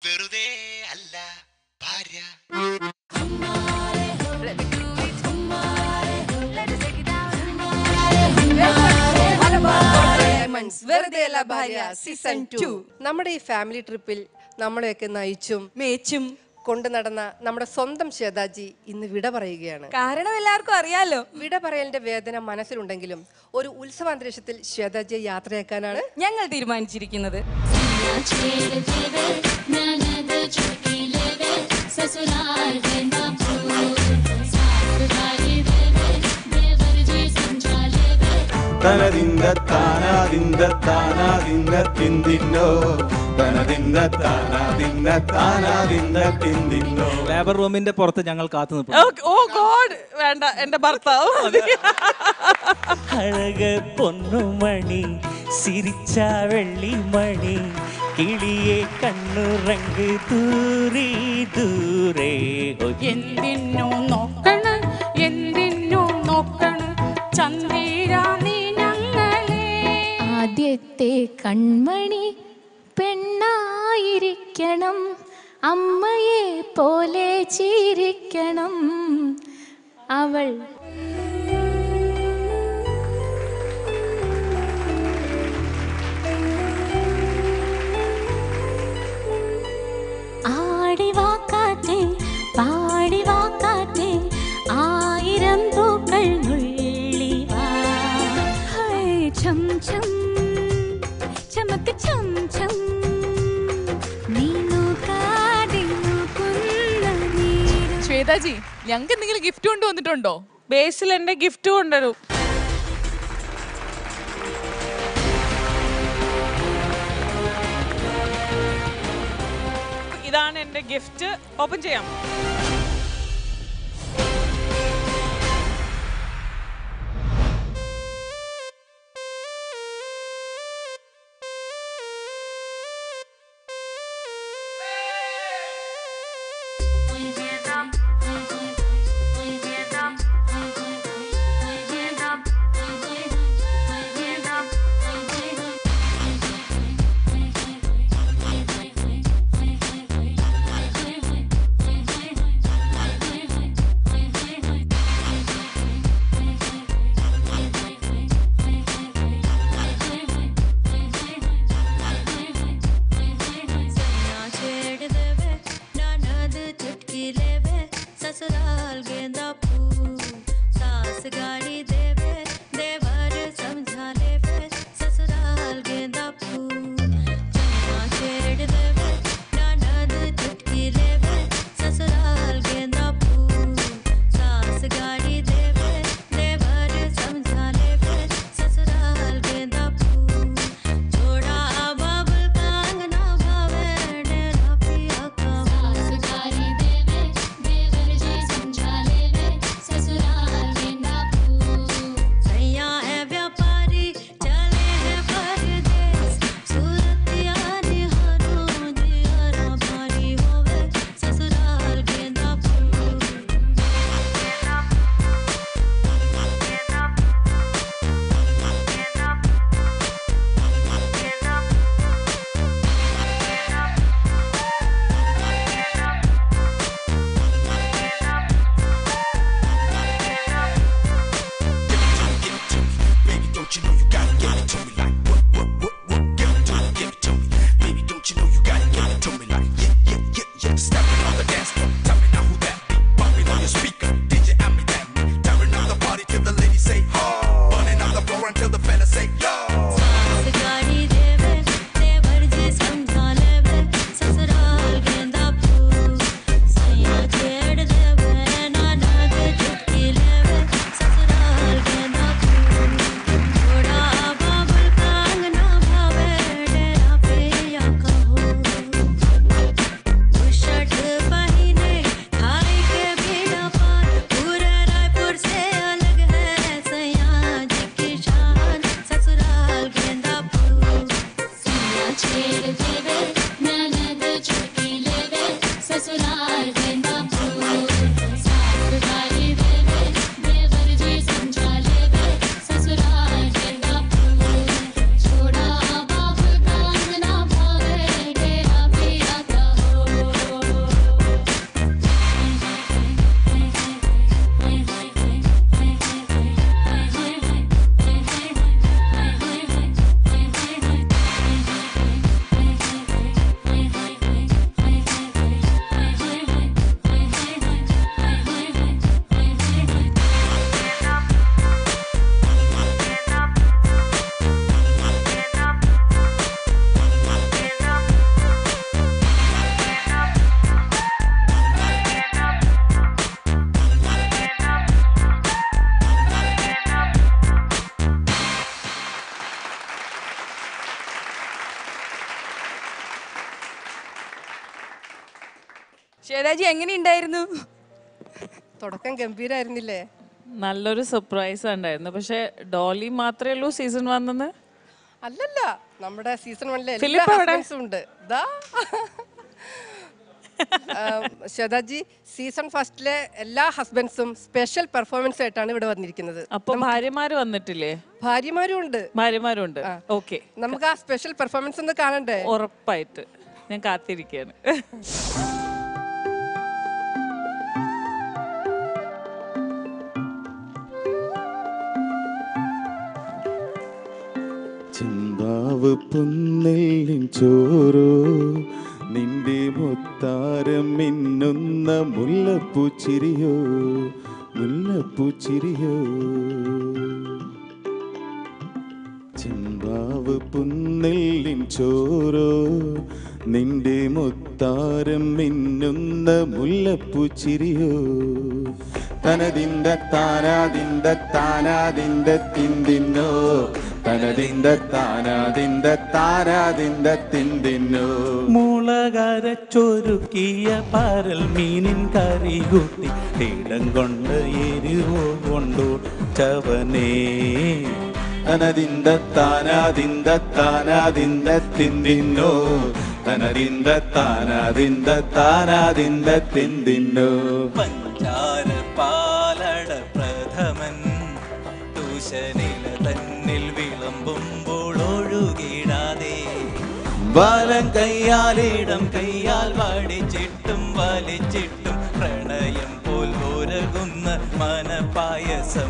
വെറുതെ അല്ല ഭാര്യ വെറുതെ അല്ല ഭാര്യ സീസൺ ടു നമ്മുടെ ഈ ഫാമിലി ട്രിപ്പിൽ നമ്മളെയൊക്കെ നയിച്ചും മേച്ചും കൊണ്ടു നടന്ന നമ്മുടെ സ്വന്തം ശ്വേതാജി ഇന്ന് വിട പറയുകയാണ് കാരണം എല്ലാവർക്കും അറിയാലോ വിട പറയലിന്റെ വേദന മനസ്സിലുണ്ടെങ്കിലും ഒരു ഉത്സവാന്തരീക്ഷത്തിൽ ശ്വേതാജിയെ യാത്രയാക്കാനാണ് ഞങ്ങൾ തീരുമാനിച്ചിരിക്കുന്നത് ससुराल है ना भूल सासुरारी देवे देवर जी संचाले തനതിന്ദ താനാതിന്ദ താനാതിന്ദ തിന്തിന്നോ തനതിന്ദ താനാതിന്ദ താനാതിന്ദ തിന്തിന്നോ ലേബർ റൂമിന്റെ പുറത്ത് ഞങ്ങൾ കാത്തു നിൽക്കും ഓ ഗോഡ് വേണ്ട എന്റെ ഭർത്താവ് മതി. അഴക പൊന്നുമണി സിരിച്ച വെള്ളിമണി കിളിയെ കണ്ണുറങ്ക് ദൂരെ ദൂരെ എന്തിനു നോക്കണ് എന്തിനു നോക്കണ് ചന്ദിര നീ ഞങ്ങളെ ആദ്യത്തെ കൺമണി പെണ്ണായിരിക്കണം അമ്മയെ പോലെ ചിരിക്കണം അവൾ ആടി വാക്കാറ്റെ പാടി വാക്കാറ്റെ ആയിരം പൂക്കൾ നുള്ളി വാ ഹൈ ഛം ഛം ചമക്ക് ഛം ഛം നീ നോക്കാതെ നോക്കുന്ന നേരം ശ്വേതാജി ഞങ്ങൾക്ക് എന്തെങ്കിലും ഗിഫ്റ്റ് കൊണ്ടുവന്നിട്ടുണ്ടോ ബേസിൽ എന്റെ ഗിഫ്റ്റ് കൊണ്ടുവരും ഇതാണ് എന്റെ ഗിഫ്റ്റ് ഓപ്പൺ ചെയ്യാം Thank you. ശ്വേതാജി എങ്ങനെയുണ്ടായിരുന്നു തുടക്കം ഗംഭീരായിരുന്നില്ലേ നല്ലൊരു സർപ്രൈസ് ഉണ്ടായിരുന്നു പക്ഷെ ഡോലി മാത്രമേ ഉള്ളൂ സീസൺ വന്നെന്ന് അല്ലല്ല നമ്മുടെ സീസൺ വണ്ണിലെ എല്ലാ ഫിലിപ്പ് എവിടെ? ഹസ്ബൻഡ്സും ഉണ്ട് ദാ ആം, ശ്വേതാജി സീസൺ ഫസ്റ്റിലെ എല്ലാ ഹസ്ബൻഡ്സും സ്പെഷ്യൽ പെർഫോമൻസ് ആയിട്ടാണ് ഇവിടെ വന്നിരിക്കുന്നത് അപ്പൊ ഭാര്യമാര് വന്നിട്ടില്ലേ ഭാര്യമാരും ഉണ്ട് ഭാര്യമാരും ഉണ്ട് ഓക്കെ നമുക്ക് ആ സ്പെഷ്യൽ പെർഫോമൻസ് ഒന്ന് കാണണ്ടേ ഉറപ്പായിട്ട് ഞാൻ കാത്തിരിക്കുകയാണ് ചിന്താവ് പുന്നെല്ലിൻ ചോരോ നിന്റെ മുത്താരം മിന്നുന്ന മുല്ലപ്പൂച്ചിരിയോ മുല്ലപ്പൂച്ചിരിയോ ചിന്താവ് പുന്നെല്ലിൻ ചോരോ നിന്റെ മുത്താരം മിന്നുന്ന മുല്ലപ്പൂച്ചിരിയോ തനതിന്ത താനാതിന്ത താനാതിന്ത തിന്തിന്നോ തനതിന്ത താനാതിന്ത താനാതിന്ത തിന്തിന്നോ മുളകരച്ചൊരുക്കിയ പരൽ മീനിൻ കറി കൂട്ടി ഇടം കൊണ്ട് എരിവോ കൊണ്ടു ചവനേ തനതിന്ത താനാതിന്ത താനാതിന്ത തിന്തിന്നോ തനതിന്ത താനാതിന്ത താനാതിന്ത തിന്തിന്നോ പഞ്ചാര പാലട പ്രഥമൻ തൂശനില തന്നിൽ വിളമ്പുമ്പോൾ ഒഴുകിടാതെ വലം കയ്യാലിടം കയ്യാൽ വടിച്ചിട്ടും വലിച്ചിട്ടും പ്രണയം പോൽ ഉരകുന്ന മനപായസം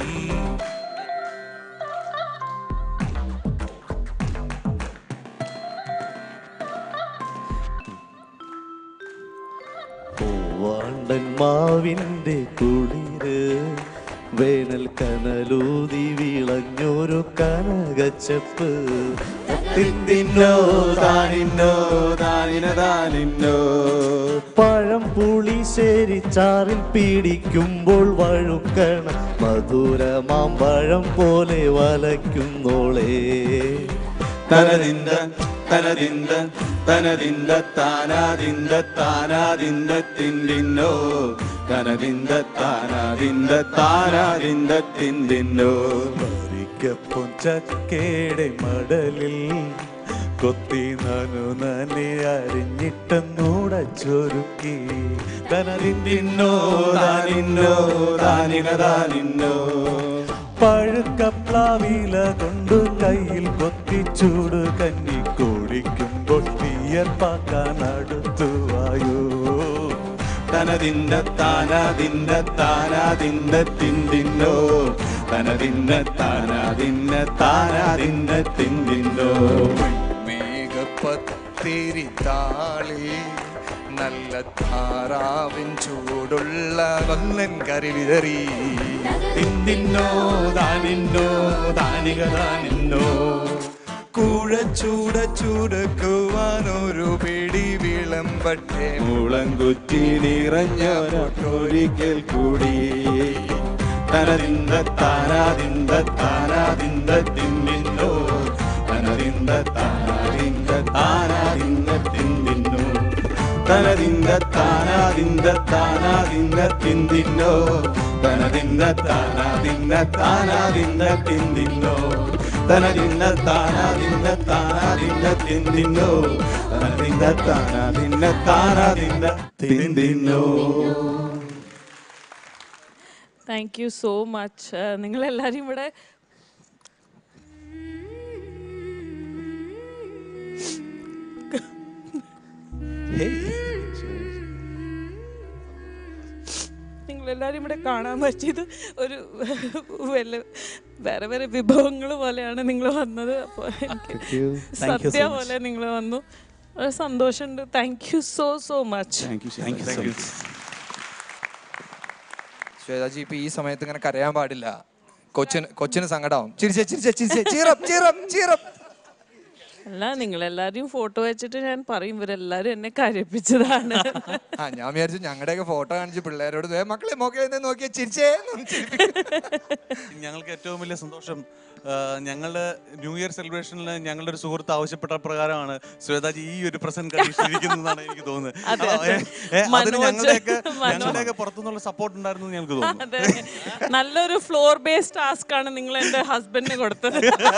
പൂവാണ്ടൻ മാവിൻ്റെ കുളിര് വേനൽ കനലൂതി വിളഞ്ഞൊരു കനകച്ചപ്പ് തിന്തിന്നോ താനിന്നോ താനിന താനിന്നോ പഴം പുളിശ്ശേരി ചാറിൽ പീഡിക്കുമ്പോൾ വഴുക്കണ മധുരമാം പഴം പോലെ വലയ്ക്കുന്നോളേ തനതിന്ത തനതിന്ത തനതിന്ത താനാതിന്ത താനാതിന്ത തിന്തിന്നോ തനതിന്ത താനാതിന്ത താനാതിന്ത തിന്തിന്നോ മരിക്കപ്പൊൻ ചക്കേടെ മടലിൽ കൊത്തി നനു നനെ അരിഞ്ഞിട്ടെന്നൂട ചൊരുക്കി തനതിന്തിന്നോ താനിന്നോ താനിന താനിന്നോ പഴുക്കപ്ലാവില കൊണ്ടു കയ്യിൽ കൊത്തിച്ചൂട് കന്നി കുടിക്കുമ്പോൾ തീയർപ്പാക്കാൻ അടുത്തുവായോ തനതിന്ത താനാതിന്ത താനാതിന്ത തിന്തിന്നോ തനതിന്ത താനാതിന്ത താനാതിന്ത തിന്തിന്നോ മേഘപ്പത്തിരി താളി നല്ല താറാവിൻ ചൂടുള്ള കൊല്ലൻ കറി വിതറി തിന്തിന്നോ താനിന്നോ താനിക താനിന്നോ കൂഴച്ചൂട ചൂടക്കുവാനൊരു പിടി വിളമ്പട്ടെ മുളങ്കുറ്റി നിറഞ്ഞൊരിക്കൽ കൂടി തനതിന്ത താനാതിന്ത താനാതിന്ത തിന്നിന്നോ തനതിന്ത താനാതിന്ത താനാതിന്ത തിന്നിന്നോ തനതിന്ത താനാതിന്ത താനാതിന്ത തിന്തിന്നോ തനതിന്ത താനാതിന്ത താനാതിന്ത തിന്തിന്നോ തനതിന്ത താനാതിന്ത താനാതിന്ത തിന്തിന്നോ തനതിന്ത താനാതിന്ത താനാതിന്ത തിന്തിന്നോ താങ്ക് യു സോ മച്ച് നിങ്ങളെല്ലാവരും ഇവിടെ നിങ്ങളെല്ലാവരും ഇവിടെ കാണാൻ പറ്റിയത് ഒരു വല്ല വേറെ വേറെ വിഭവങ്ങൾ പോലെയാണ് നിങ്ങൾ വന്നത് അപ്പോൾ എനിക്ക് Thank you. Thank you so sadya much. പോലെ നിങ്ങൾ വന്നു വളരെ സന്തോഷമുണ്ട് thank you so so much thank you thank you so much Shwetaji ഇപ്പൊ ഈ സമയത്ത് ഇങ്ങനെ കരയാൻ പാടില്ല കൊച്ചിന് കൊച്ചിന് സങ്കടാവും ചിരിച്ചേ ചിരിച്ചേ ചിരിച്ചേ ചീറം ചീറം ചീറം അല്ല നിങ്ങളെല്ലാവരും ഫോട്ടോ വെച്ചിട്ട് ഞാൻ പറയും ഇവരെല്ലാരും എന്നെ കരയിപ്പിച്ചതാണ് ആ ഞാൻ വിചാരിച്ചു ഞങ്ങളുടെയൊക്കെ ഫോട്ടോ കാണിച്ച് പിള്ളേരോട് "ദേ മക്കളെ മൊക്കെ നോക്കിയാ ചിരിച്ചേ എന്ന് ചിരിപ്പിക്കും. ഞങ്ങൾക്ക് ഏറ്റവും വലിയ സന്തോഷം ആ, ഞങ്ങളുടെ ന്യൂ ഇയർ സെലിബ്രേഷനിൽ ഞങ്ങളുടെ ഒരു സുഹൃത്ത് ആവശ്യപ്പെട്ട പ്രകാരമാണ് ശ്വേതാജി ഈ ഒരു പ്രസന്റ് കണ്ടീഷനിരിക്കുന്നതാണ് എനിക്ക് തോന്നുന്നത് അതെ, ആ, അതെ. ഏ, ഏ, അതിന് മനോജ്, ഞങ്ങളുടെയൊക്കെ മനോജ്. ഞങ്ങളുടെയൊക്കെ പുറത്തുനിന്നുള്ള സപ്പോർട്ട് ഉണ്ടായിരുന്നു എന്ന് ഞങ്ങൾക്ക് തോന്നുന്നു അതെ നല്ലൊരു ഫ്ലോർ ബേസ്ഡ് ടാസ്ക് ആണ് നിങ്ങൾ എന്റെ ഹസ്ബൻഡിന് കൊടുത്തത്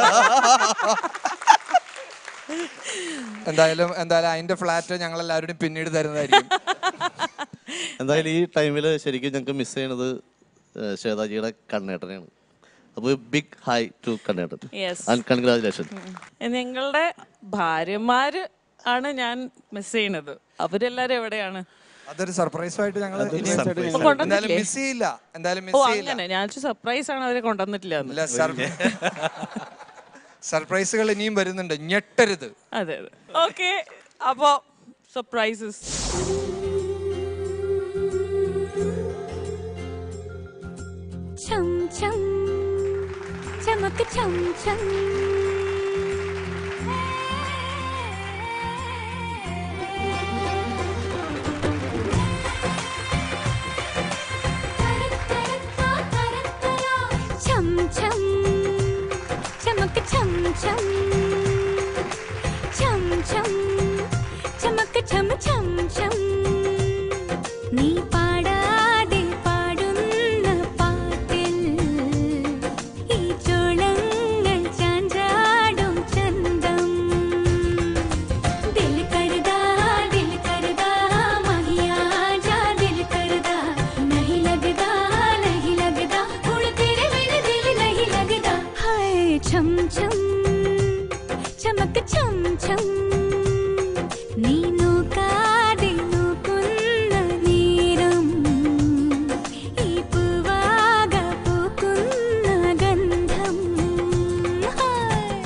എന്തായാലും എന്തായാലും അതിന്റെ ഫ്ലാറ്റ് ഞങ്ങൾ എല്ലാവരുടെയും പിന്നീട് തരുന്നതായിരിക്കും എന്തായാലും ഈ ടൈമിൽ ശരിക്കും ഞങ്ങൾക്ക് മിസ് ചെയ്യണത് ഏഹ്, ശ്വേതാജിയുടെ കണ്ണേട്ടനെയാണ് അപ്പോൾ big hi to Kannettan Yes. And congratulation നിങ്ങളുടെ ഭാര്യമാര് ആണ് ഞാൻ മിസ് ചെയ്യണത് അവരെല്ലാരും എവിടെയാണ് അതൊരു സർപ്രൈസ് ആയിട്ട് ഞങ്ങൾ അതൊരു ഇനി surprise എന്തായാലും ആയിട്ട്. കൊണ്ടുവന്നില്ലേ? മിസ് ചെയ്യില്ല എന്തായാലും ഓ മിസ് ചെയ്യില്ല അങ്ങനെ ഞാൻ സർപ്രൈസ് ആണ് അവരെ കൊണ്ടുവന്നിട്ടില്ല എന്ന്. ഇല്ല സർപ്രൈസുകൾ ഇനിയും വരുന്നുണ്ട് ഞെട്ടരുത് അതെ അതെ ഓക്കെ അപ്പോ സർപ്രൈസസ് ഛം ഛം ചമക്ക് ഛം ഛം ഛം ഛം ചമക്ക് ഛം ഛം ഛം ഛം ചമക്ക് ഛം ഛം ഛം നീ പാടാതെ പാടുന്ന പാട്ടിൽ ഈ ചോളങ്ങൾ ചാഞ്ചാടും ചന്തം ദിൽ കരുതാ ദിൽ കരുതാ മഹിയാ ജാ ദിൽ കരുതാ नहीं लगदा नहीं लगदा हुण तेरे बिन दिल नहीं लगदा हाय छम छम चमक छम छम നീനു കാതിനു കുന്ന നീരം ഈ പൂവാക പൂക്കുന്ന ഗന്ധം ഹായ്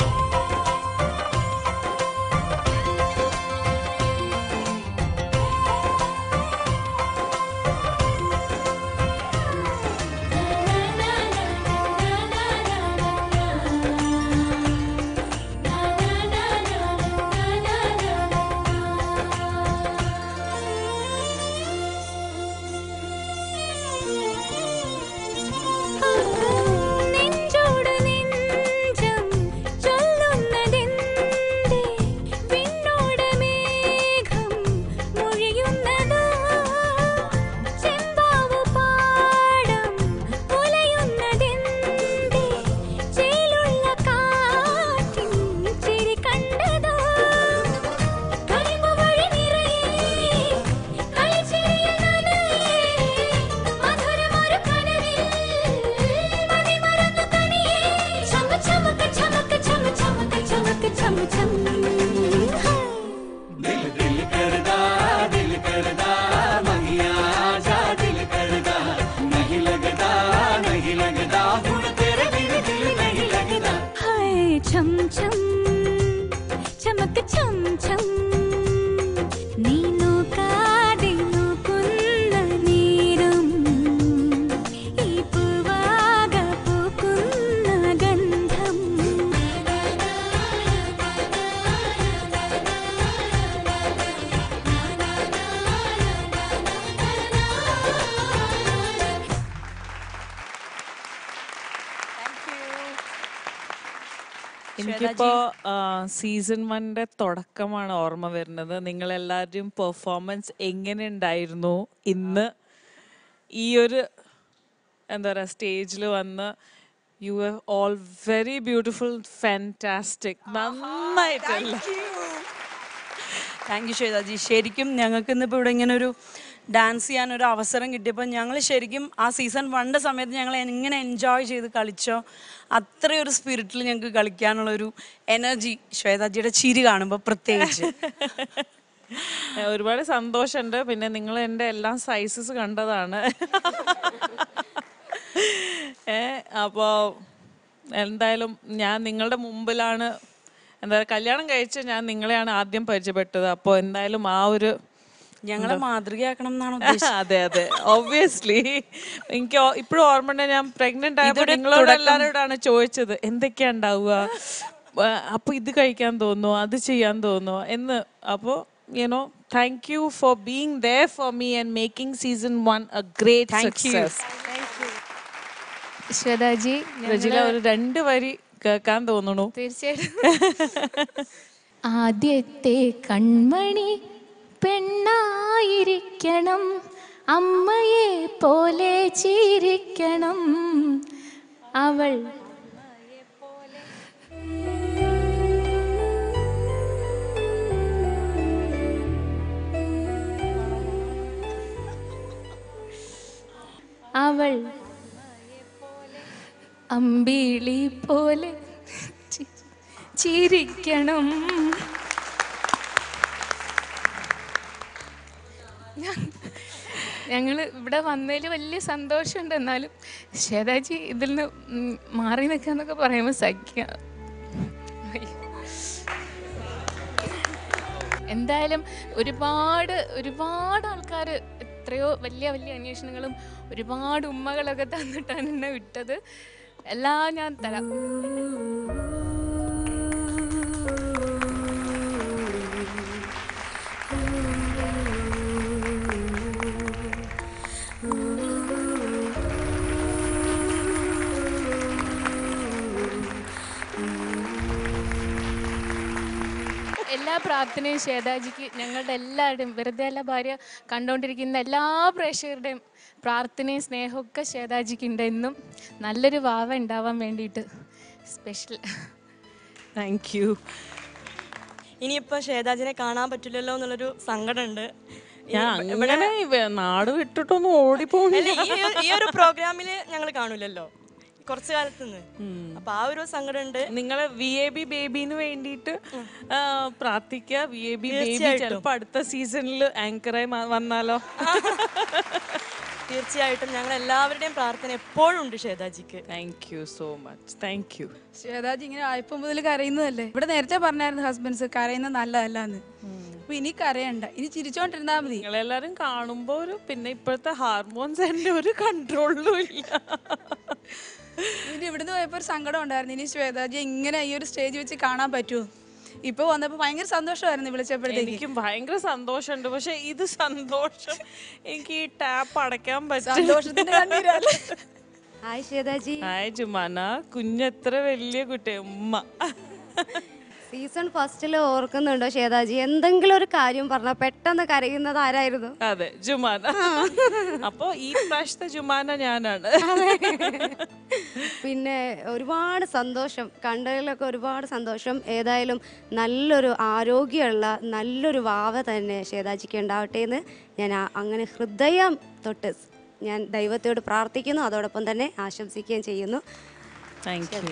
നെഞ്ചോട് നെഞ്ചം ചൊല്ലുന്നതെന്തേ വിണ്ണോട് മേഘം മൊഴിയുന്നതോ ചെമ്പാവു പാടം ഉലയുന്നതെന്തേ ചേലുള്ള കാറ്റിൻ ചിരി കണ്ടതോ കരിമ്പു വഴി നിറയെ കളിച്ചിരിയിൽ നനയെ മധുരമൊരു കനവിൽ മതിമറന്നു തനിയെ ചമ ചമക ചമക ചമ ചമക ചമക ചമ ചം दिल दिल करदा दिल करदा महिया जा दिल करदा नहीं लगदा नहीं लगदा हुण तेरे बिन दिल नहीं लगदा हाय छम छम चमक छम छम നീനു കാതിനു കുന്ന നീരം ഈ പൂവാക പൂക്കുന്ന ഗന്ധം എനിക്കിപ്പോ സീസൺ വണ്ണിന്റെ തുടക്കമാണ് ഓർമ്മ വരുന്നത് നിങ്ങൾ എല്ലാവരുടെയും പെർഫോമൻസ് എങ്ങനെ ഉണ്ടായിരുന്നു ഇന്ന് ഈ ഒരു എന്താ പറയുക സ്റ്റേജിൽ വന്ന് you have all very beautiful fantastic നന്നായിട്ടല്ല താങ്ക് യു ശ്വേതാജി ശരിക്കും ഞങ്ങൾക്ക് ഇന്നിപ്പോൾ ഇവിടെ ഇങ്ങനെ ഒരു ഡാൻസ് ചെയ്യാൻ ഒരു അവസരം കിട്ടിയപ്പോൾ ഞങ്ങൾ ശരിക്കും ആ സീസൺ വണ്ണിൻ്റെ സമയത്ത് ഞങ്ങൾ എങ്ങനെ എൻജോയ് ചെയ്ത് കളിച്ചോ അത്രയൊരു സ്പിരിറ്റിൽ ഞങ്ങൾക്ക് കളിക്കാനുള്ളൊരു എനർജി ശ്വേതാജിയുടെ ചിരി കാണുമ്പോൾ പ്രത്യേകിച്ച് ഏ, ഒരുപാട് സന്തോഷമുണ്ട് പിന്നെ നിങ്ങൾ എൻ്റെ എല്ലാ സൈസസ് കണ്ടതാണ് ഏ അപ്പോൾ എന്തായാലും ഞാൻ നിങ്ങളുടെ മുമ്പിലാണ് എന്താ പറയുക കല്യാണം കഴിച്ച് ഞാൻ നിങ്ങളെയാണ് ആദ്യം പരിചയപ്പെട്ടത് അപ്പോൾ എന്തായാലും ആ ഒരു ഞങ്ങളെ എന്താ- മാതൃകയാക്കണം എന്നാണ് ഉദ്ദേശിച്ചത് അതെ അതെ ഒബ്വിയസ്ലി എനിക്ക് ഇപ്പോഴും ഓർമ്മയുണ്ട് ഞാൻ പ്രഗ്നന്റ് ആയപ്പോൾ ഇതൊരു നിങ്ങളോട് തുടക്കം. എല്ലാവരോടാണ് ചോദിച്ചത് എന്തൊക്കെയാ ഉണ്ടാവുക അപ്പോൾ ഇത് കഴിക്കാൻ തോന്നുന്നു അത് ചെയ്യാൻ തോന്നുന്നു എന്ന് അപ്പോൾ you know thank you for being there for me and making season one a great Thank you. Success Shwetaji Rajila ഒരു രണ്ട് വരി കേൾക്കാൻ തോന്നുന്നു തീർച്ചയായിട്ടും ആദ്യത്തെ കൺമണി പെണ്ണായിരിക്കണം അമ്മയെ പോലെ ചിരിക്കണം അവൾ അവൾ അമ്പിളി പോലെ ചി- ചിരിക്കണം ഞങ്ങൾ ഇവിടെ വന്നതിൽ വലിയ സന്തോഷമുണ്ട് എന്നാലും ശ്വേതാജി ഇതിൽ നിന്ന് ഉം, മാറി നിൽക്കാന്നൊക്കെ പറയുമ്പോൾ സഖ്യ എന്തായാലും ഒരുപാട് ഒരുപാട് ആൾക്കാർ എത്രയോ വലിയ വലിയ അന്വേഷണങ്ങളും ഒരുപാട് ഉമ്മകളൊക്കെ തന്നിട്ടാണ് എന്നെ വിട്ടത് എല്ലാം ഞാൻ തരാം എല്ലാ പ്രാർത്ഥനയും ശ്വേതാജിക്ക് ഞങ്ങളുടെ എല്ലാവരുടെയും വെറുതെ അല്ല ഭാര്യ കണ്ടുകൊണ്ടിരിക്കുന്ന എല്ലാ പ്രേക്ഷകരുടെയും പ്രാർത്ഥനയും സ്നേഹമൊക്കെ ശ്വേതാജിക്ക് ഉണ്ട് എന്നും നല്ലൊരു വാവ ഉണ്ടാവാൻ വേണ്ടിയിട്ട് സ്പെഷ്യൽ താങ്ക് യു ഇനിയിപ്പോൾ ശ്വേതാജിനെ കാണാൻ പറ്റില്ലല്ലോ എന്നുള്ളൊരു സങ്കടമുണ്ട് ഞാൻ അങ്ങനെ ഇവ- നാട് വിട്ടിട്ടൊന്നും ഓടിപ്പോണില്ല അല്ല, ഈ ഒരു- ഈ ഒരു പ്രോഗ്രാമിൽ ഞങ്ങൾ കാണൂലല്ലോ കുറച്ച് കാലത്തുനിന്ന് അപ്പൊ ആ ഒരു സങ്കടമുണ്ട് നിങ്ങളെ വി എ ബി ബേബിന് വേണ്ടിയിട്ട് ആ, പ്രാർത്ഥിക്കുക വി എ ബി ബേബി തീർച്ചയായിട്ടും. ചിലപ്പോ അടുത്ത സീസണിൽ ആങ്കറായി മ- വന്നാലോ തീർച്ചയായിട്ടും ഞങ്ങൾ എല്ലാവരുടെയും പ്രാർത്ഥന എപ്പോഴും ഉണ്ട് ശ്വേതാജിക്ക് thank you so much thank you Shwetaji ഇങ്ങനെ ആയപ്പം മുതൽ കരയുന്നതല്ലേ ഇവിടെ നേരത്തെ പറഞ്ഞായിരുന്നു ഹസ്ബൻഡ്സ് കരയുന്നത് നല്ലതല്ലാന്ന് അപ്പൊ ഇനി കരയണ്ട ഇനി ചിരിച്ചോണ്ടിരുന്നാ മതി നിങ്ങളെല്ലാരും കാണുമ്പോ ഒരു പിന്നെ ഇപ്പോഴത്തെ ഹാർമോൺസ് എന്റെ ഒരു കൺട്രോളിലും ഇല്ല ഇനി ഇവിടുന്ന് പോയപ്പോ ഒരു സങ്കടം ഉണ്ടായിരുന്നു ഇനി ശ്വേതാജി ഇങ്ങനെ ഈ ഒരു സ്റ്റേജ് വെച്ച് കാണാൻ പറ്റുമോ ഇപ്പൊ വന്നപ്പോ ഭയങ്കര സന്തോഷമായിരുന്നു വിളിച്ചപ്പോഴത്തേക്ക് എനിക്കും ഭയങ്കര സന്തോഷമുണ്ട് പക്ഷെ ഇത് സന്തോഷം എനിക്ക് ഈ ടാപ്പ് അടയ്ക്കാൻ പറ്റും സന്തോഷത്തിന്റെ കണ്ണീരല്ലേ? ഹായ് ശ്വേതാജി ഹായ് ജുമാന കുഞ്ഞെത്ര വലിയ കുട്ടി ഉമ്മ സീസൺ ഫസ്റ്റിൽ ഓർക്കുന്നുണ്ടോ ശ്വേതാജി എന്തെങ്കിലും ഒരു കാര്യം പറഞ്ഞാൽ പെട്ടെന്ന് കരയുന്നത് ആരായിരുന്നു അതെ ജുമാന അപ്പോ ഈ പ്രാവശ്യത്തെ ജുമാന ഞാനാണ് പിന്നെ ഒരുപാട് സന്തോഷം കണ്ടതിലൊക്കെ ഒരുപാട് സന്തോഷം ഏതായാലും നല്ലൊരു ആരോഗ്യമുള്ള നല്ലൊരു വാവ തന്നെ ശ്വേതാജിക്ക് ഉണ്ടാവട്ടെ എന്ന് ഞാൻ ആ- അങ്ങനെ ഹൃദയം തൊട്ട് ഞാൻ ദൈവത്തോട് പ്രാർത്ഥിക്കുന്നു അതോടൊപ്പം തന്നെ ആശംസിക്കുകയും ചെയ്യുന്നു താങ്ക് യു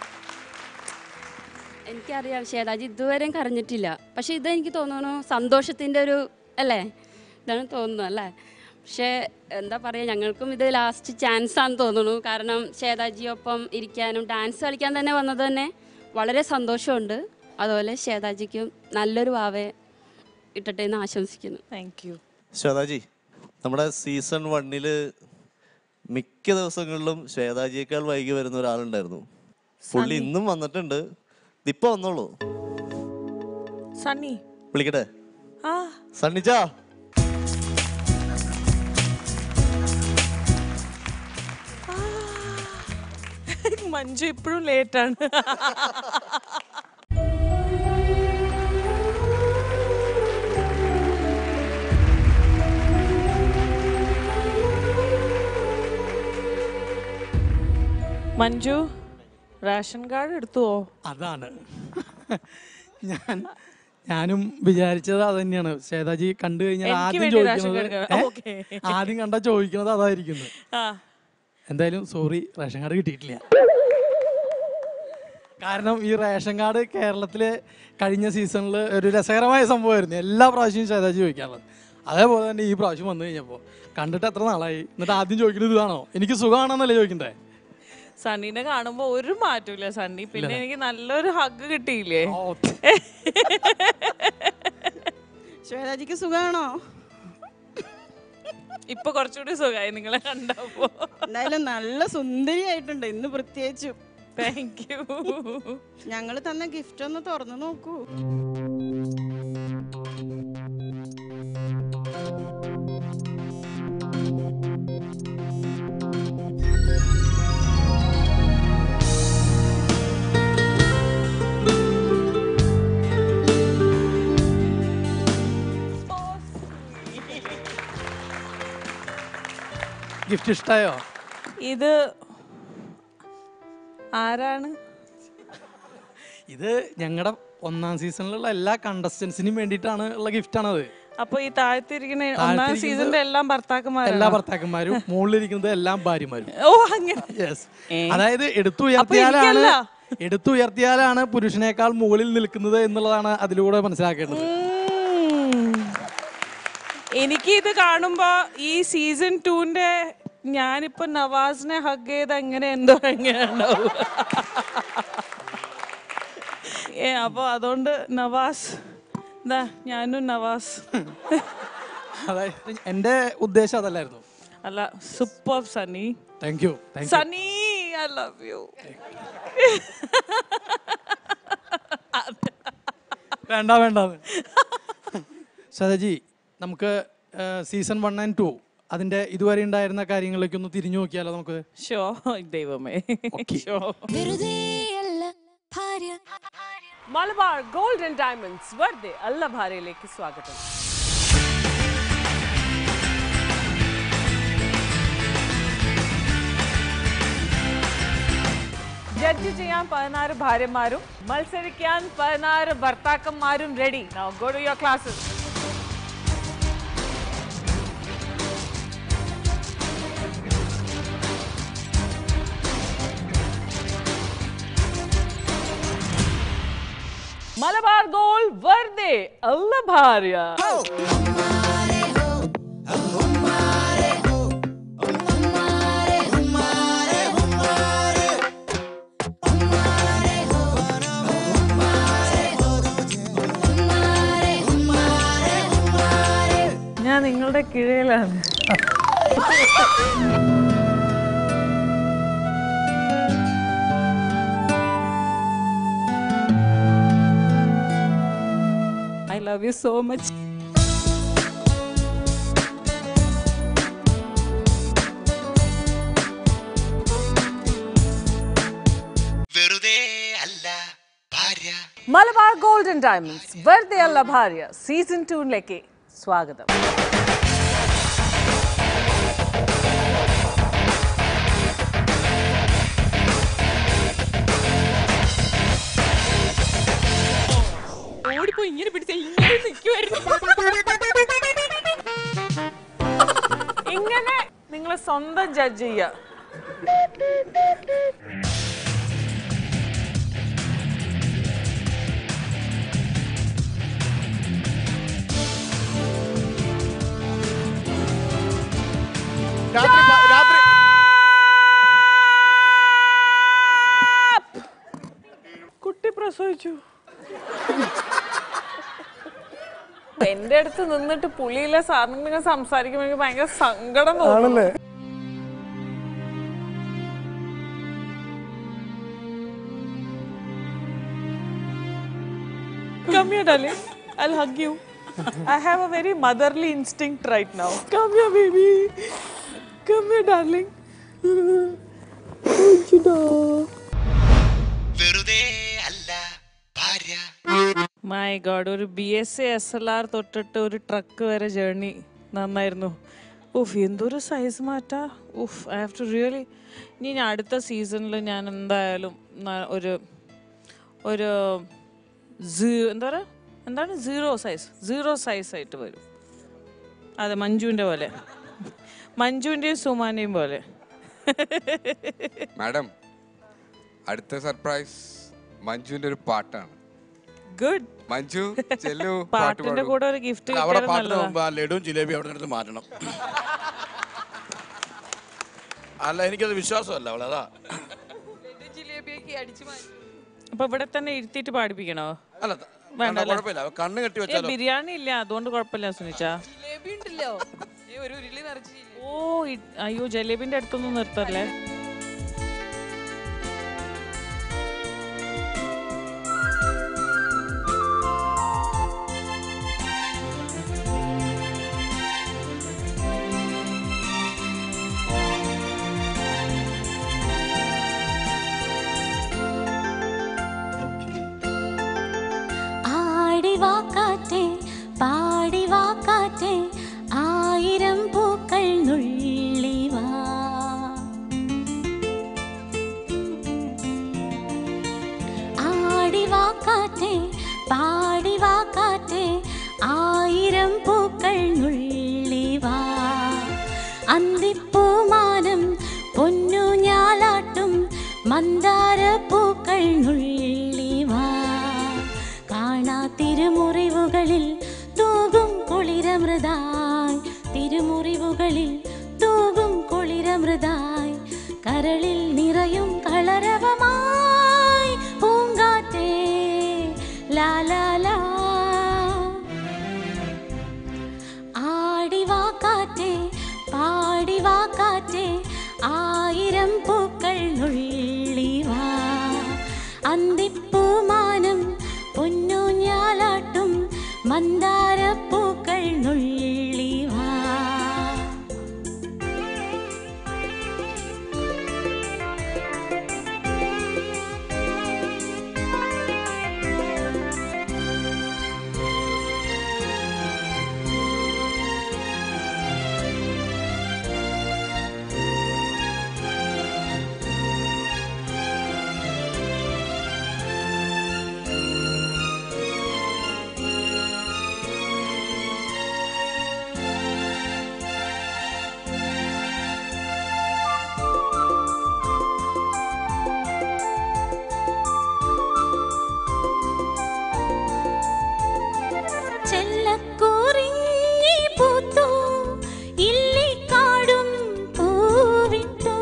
എനിക്കറിയാം ശ്വേതാജി ഇതുവരെയും കരഞ്ഞിട്ടില്ല പക്ഷെ ഇതെനിക്ക് തോന്നുന്നു സന്തോഷത്തിൻ്റെ ഒരു അല്ലേ ഇതാണ് തോന്നുന്നു അല്ലേ പക്ഷേ എന്താ പറയുക ഞങ്ങൾക്കും ഇത് ലാസ്റ്റ് ചാൻസ് ആണെന്ന് തോന്നുന്നു കാരണം ശ്വേതാജിയൊപ്പം ഇരിക്കാനും ഡാൻസ് കളിക്കാൻ തന്നെ വന്നത് തന്നെ വളരെ സന്തോഷമുണ്ട് അതുപോലെ ശ്വേതാജിക്കും നല്ലൊരു വാവെ ഇട്ടട്ടെ എന്ന് ആശംസിക്കുന്നു താങ്ക് യു ശ്വേതാജി നമ്മുടെ സീസൺ വണ്ണില് മിക്ക ദിവസങ്ങളിലും ശ്വേതാജിയേക്കാൾ വൈകി വരുന്ന ഒരാളുണ്ടായിരുന്നു പുള്ളി ഇന്നും വന്നിട്ടുണ്ട് ഇതിപ്പോ വന്നോളൂ സണ്ണി വിളിക്കട്ടെ ആ സണ്ണിച്ചാ മഞ്ജു ഇപ്പോഴും ലേറ്റാണ് മഞ്ജു റേഷൻ കാർഡ് എടുത്തുവോ അതാണ് ഞാൻ ഞാനും വിചാരിച്ചത് അത് തന്നെയാണ് ശ്വേതാജി കണ്ടു കഴിഞ്ഞാൽ എനിക്ക് ആദ്യം വേണ്ടി റേഷൻ ചോദിക്കുന്നത് കാർഡ് ഏ? ഓക്കേ. ആദ്യം കണ്ട ചോദിക്കുന്നത് അതായിരിക്കുന്നത് ആ എന്തായാലും സോറി റേഷൻ കാർഡ് കിട്ടിയിട്ടില്ല കാരണം ഈ റേഷൻ കാർഡ് കേരളത്തിലെ കഴിഞ്ഞ സീസണിൽ ഒരു രസകരമായ സംഭവമായിരുന്നു എല്ലാ പ്രാവശ്യവും ശ്വേതാജി ചോദിക്കാറുള്ളത് അതേപോലെ തന്നെ ഈ പ്രാവശ്യം വന്നു കഴിഞ്ഞപ്പോൾ കണ്ടിട്ട് എത്ര നാളായി എന്നിട്ട് ആദ്യം ചോദിക്കുന്നത് ഇതാണോ എനിക്ക് സുഖമാണെന്നല്ലേ ചോദിക്കണ്ടേ സണ്ണിനെ കാണുമ്പോ ഒരു മാറ്റമില്ല സണ്ണി പിന്നെ ഇല്ല. എനിക്ക് നല്ലൊരു ഹഗ് കിട്ടിയില്ലേ ശ്വേതാജിക്ക് സുഖമാണോ ഇപ്പൊ കുറച്ചുകൂടി സുഖമായി നിങ്ങളെ കണ്ടപ്പോ എന്തായാലും നല്ല സുന്ദരിയായിട്ടുണ്ട് ഇന്ന് പ്രത്യേകിച്ചും താങ്ക് യു ഞങ്ങൾ തന്ന ഗിഫ്റ്റ് ഒന്ന് തുറന്നു നോക്കൂ ഗിഫ്റ്റ് ഇഷ്ടമായോ ഇത് ആരാണ് ഇത് ഞങ്ങളുടെ ഒന്നാം സീസണിലുള്ള എല്ലാ കണ്ടസ്റ്റൻസിനും വേണ്ടിയിട്ടാണ് ഉള്ള ഗിഫ്റ്റാണത് അപ്പൊ ഈ താഴ്ത്തിരിക്കുന്ന ഒന്നാം താഴ്ത്തിരിക്കുന്നത് സീസണിന്റെ എല്ലാം ഭർത്താക്കന്മാരാണ് എല്ലാ ഭർത്താക്കന്മാരും മുകളിലിരിക്കുന്നത് എല്ലാം ഭാര്യമാരും ഓ അങ്ങനെ യെസ് അതായത് എടുത്തുയർത്തിയാലാണ് എനിക്കല്ല. എടുത്തുയർത്തിയാലാണ് പുരുഷനേക്കാൾ മുകളിൽ നിൽക്കുന്നത് എന്നുള്ളതാണ് അതിലൂടെ മനസ്സിലാക്കേണ്ടത് ഉം. എനിക്ക് ഇത് കാണുമ്പോ ഈ സീസൺ ടൂന്റെ ഞാനിപ്പോ നവാസിനെ ഹഗ് ചെയ്ത് എങ്ങനെ എന്തോ എങ്ങനെയുണ്ടാവും ഏ അപ്പൊ അതുകൊണ്ട് നവാസ് എന്താ ഞാനും നവാസ് അതായത് എൻ്റെ ഉദ്ദേശം അതല്ലായിരുന്നു അല്ല super Sunny thank you thank you Sunny I love you വേണ്ട വേണ്ട സദജി നമുക്ക് സീസൺ വൺ ആൻഡ് ടു അതിന്റെ ഇതുവരെ ഉണ്ടായിരുന്ന കാര്യങ്ങളിലേക്ക് ഒന്ന് തിരിഞ്ഞു നോക്കിയാലോ നമുക്ക് ഷോ ദൈവമേ show Malabar gold and diamonds വെറുതെ അല്ല ഭാര്യയിലേക്ക് സ്വാഗതം ജഡ്ജ് ചെയ്യാൻ പതിനാറ് ഭാര്യമാരും മത്സരിക്കാൻ പതിനാറ് ഭർത്താക്കന്മാരും ready now go to your classes Malabar gold വെറുതെ അല്ല ഭാര്യ ഞാൻ നിങ്ങളുടെ കീഴിലാണ് I love you so much വെറുതെ അല്ല ഭാര്യ മലബാർ ഗോൾഡൻ ഡയമണ്ട്സ് വെറുതെ അല്ല ഭാര്യ സീസൺ ടൂവിലേക്ക് സ്വാഗതം ഓടിപ്പോ ഇങ്ങനെ പിടിച്ച ഇങ്ങനെ നിൽക്കുമായിരുന്നു ഇങ്ങനെ നിങ്ങൾ സ്വന്തം ജഡ്ജ് ചെയ്യുക രാത്രി പ- രാത്രി കുട്ടി പ്രസവിച്ചു എന്റെ അടുത്ത് നിന്നിട്ട് പുള്ളിയിലെ സാറിന് നിങ്ങൾ സംസാരിക്കുമ്പോൾ എനിക്ക് ഭയങ്കര സങ്കടം തോന്നുന്നു Come here, darling. I'll hug you. I have a very motherly instinct right now. Come here, baby. Come here, darling. വെറുതെ അല്ല ഭാര്യ മൈ ഗോഡ് ഒരു B S C S L R തൊട്ടിട്ട് ഒരു ട്രക്ക് വരെ ജേർണി നന്നായിരുന്നു ഉഫ് എന്തൊരു സൈസ് മാറ്റാ ഉഫ് ഐ ഹാവ് ടു റിയലി ഇനി ഞാൻ അടുത്ത സീസണിൽ ഞാൻ എന്തായാലും ന- ഒരു ഒരു സീ- എന്താ പറയുക എന്താണ് സീറോ സൈസ് സീറോ സൈസ് ആയിട്ട് വരും അതെ മഞ്ജുവിൻ്റെ പോലെ മഞ്ജുവിൻ്റെയും സുമാൻ്റെയും പോലെ മാഡം അടുത്ത സർപ്രൈസ് മഞ്ജുവിന്റെ ഒരു പാട്ടാണ് ഗുഡ് മഞ്ജു ചെല്ലു പാട്ട് പാട്ടിന്റെ പാടൂ കൂടെ ഒരു ഗിഫ്റ്റ് അല്ല, അവിടെ പാട്ടിന് മുമ്പ് ആ ലഡുവും ജിലേബിയും അവിടെ നിന്ന് മാറ്റണം അല്ല എനിക്കത് വിശ്വാസമല്ല അവളെ അതാ അപ്പൊ ഇവിടെ തന്നെ ഇരുത്തിയിട്ട് പാടിപ്പിക്കണോ അല്ല വേണ്ട വേണ്ട അല്ലേ? കുഴപ്പമില്ല കണ്ണ് കെട്ടി ഏ, വെച്ചാലോ ബിരിയാണി ഇല്ല അതുകൊണ്ട് കുഴപ്പമില്ല സുനിച്ച ഉണ്ടല്ലോ ഒരു ഉരുളി നിറച്ച് ഓ ഇ- അയ്യോ ജലേബിന്റെ അടുത്തൊന്നും നിർത്തല്ലേ പൂങ്കാറ്റേ ആയിരം പൂക്കൾ നുള്ളി വാ ആടി വാ കാറ്റേ പാടി വാ കാറ്റേ ആയിരം പൂക്കൾ നുള്ളി വാ അന്തിപ്പൂമാനം പൊന്നു ഞാലാട്ടും മന്ദാര പൂക്കൾ നുള്ളി വാ കാണാ തിരുമുറിവുകളിൽ തൂകും കുളിരമൃതായി തിരുമുറിവുകളിൽ തൂകും കുളിരമൃതായി കരളിൽ നിറയും കളരവമായി പൂങ്കാറ്റേ ലാ ലാ ലാ ആടി വാ കാറ്റേ പാടി വാ കാറ്റേ ആയിരം പൂക്കൾ നുള്ളി വാ അന്തിപ്പൂമാനം പൊന്നു ഞാലാട്ടും മന്ദാര പൂക്കൾ നുള്ളി വാ ചെല്ലക്കൂറിഞ്ഞി പൂത്തു ഇല്ലിക്കാടും പൂവിട്ടു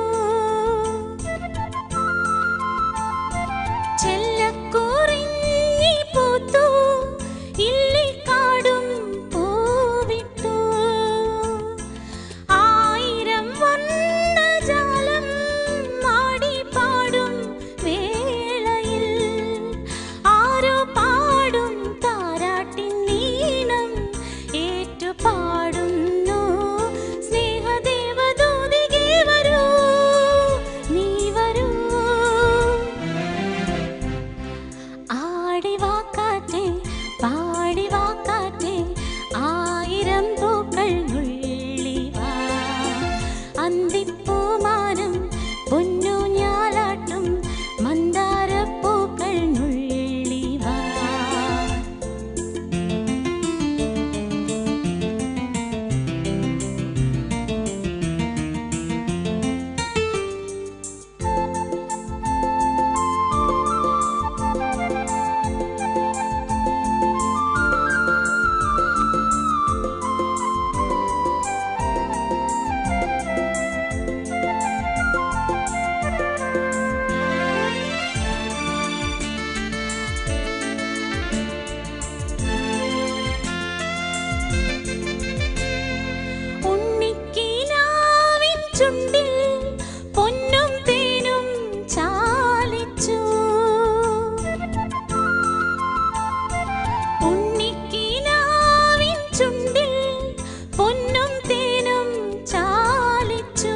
ചെല്ലക്കൂറിഞ്ഞി പൂത്തു ഇല്ലിക്കാടും പൂവിട്ടു ആയിരം വർണ്ണജാലം ആടിപ്പാടും വേളയിൽ ആരോ പാടും താരാട്ടിൻ നീണം ഏറ്റുപാടുന്നു സ്നേഹദേവദൂതികേ വരൂ നീ വരൂ ആടി വാക്കാറ്റേ പാടി വാക്കാറ്റേ ആയിരം പൂക്കൾ നുള്ളി വാ അന്തിപ്പൂമാനം പൊന്നു ഞാലാട്ടും മന്ദാര പൂക്കൾ നുള്ളി വാ ഉണ്ണിക്കിനാവിൻ ചുണ്ടിൽ പൊന്നും തേനും ചാലിച്ചു ഉണ്ണിക്കിനാവിൻ ചുണ്ടിൽ പൊന്നും തേനും ചാലിച്ചു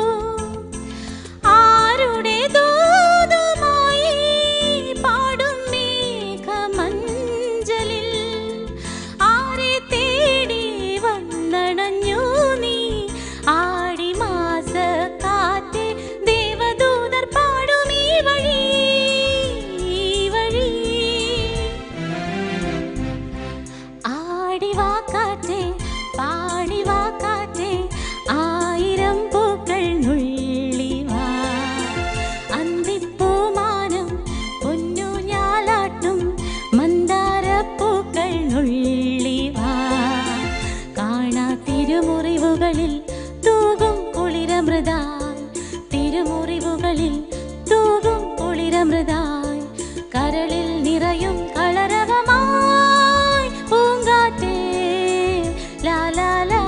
ആരുടെ ദൂതുമായി പാടും മേഘമഞ്ചലിൽ ആരെ തേടി വന്നണഞ്ഞു നീ ആടി മാസ കാറ്റ് ദേവദൂതർ പാടും ഈ വഴി ഈ വഴി ആടി വാ കാറ്റേ പാടി വാ കാറ്റേ ആയിരം പൂക്കൾ നുള്ളി വാ അന്തിപ്പൂമാനം പൊന്നു ഞാലാട്ടും മന്ദാര പൂക്കൾ നുള്ളി വാ കാണാ തിരുമുറിവുകളിൽ തൂകും കുളിരമൃതായി തിരുമുറിവുകളിൽ തൂകും കുളിരമൃതായി കരളിൽ നിറയും കളരവമായി പൂങ്കാറ്റേ ലാ ലാ ലാ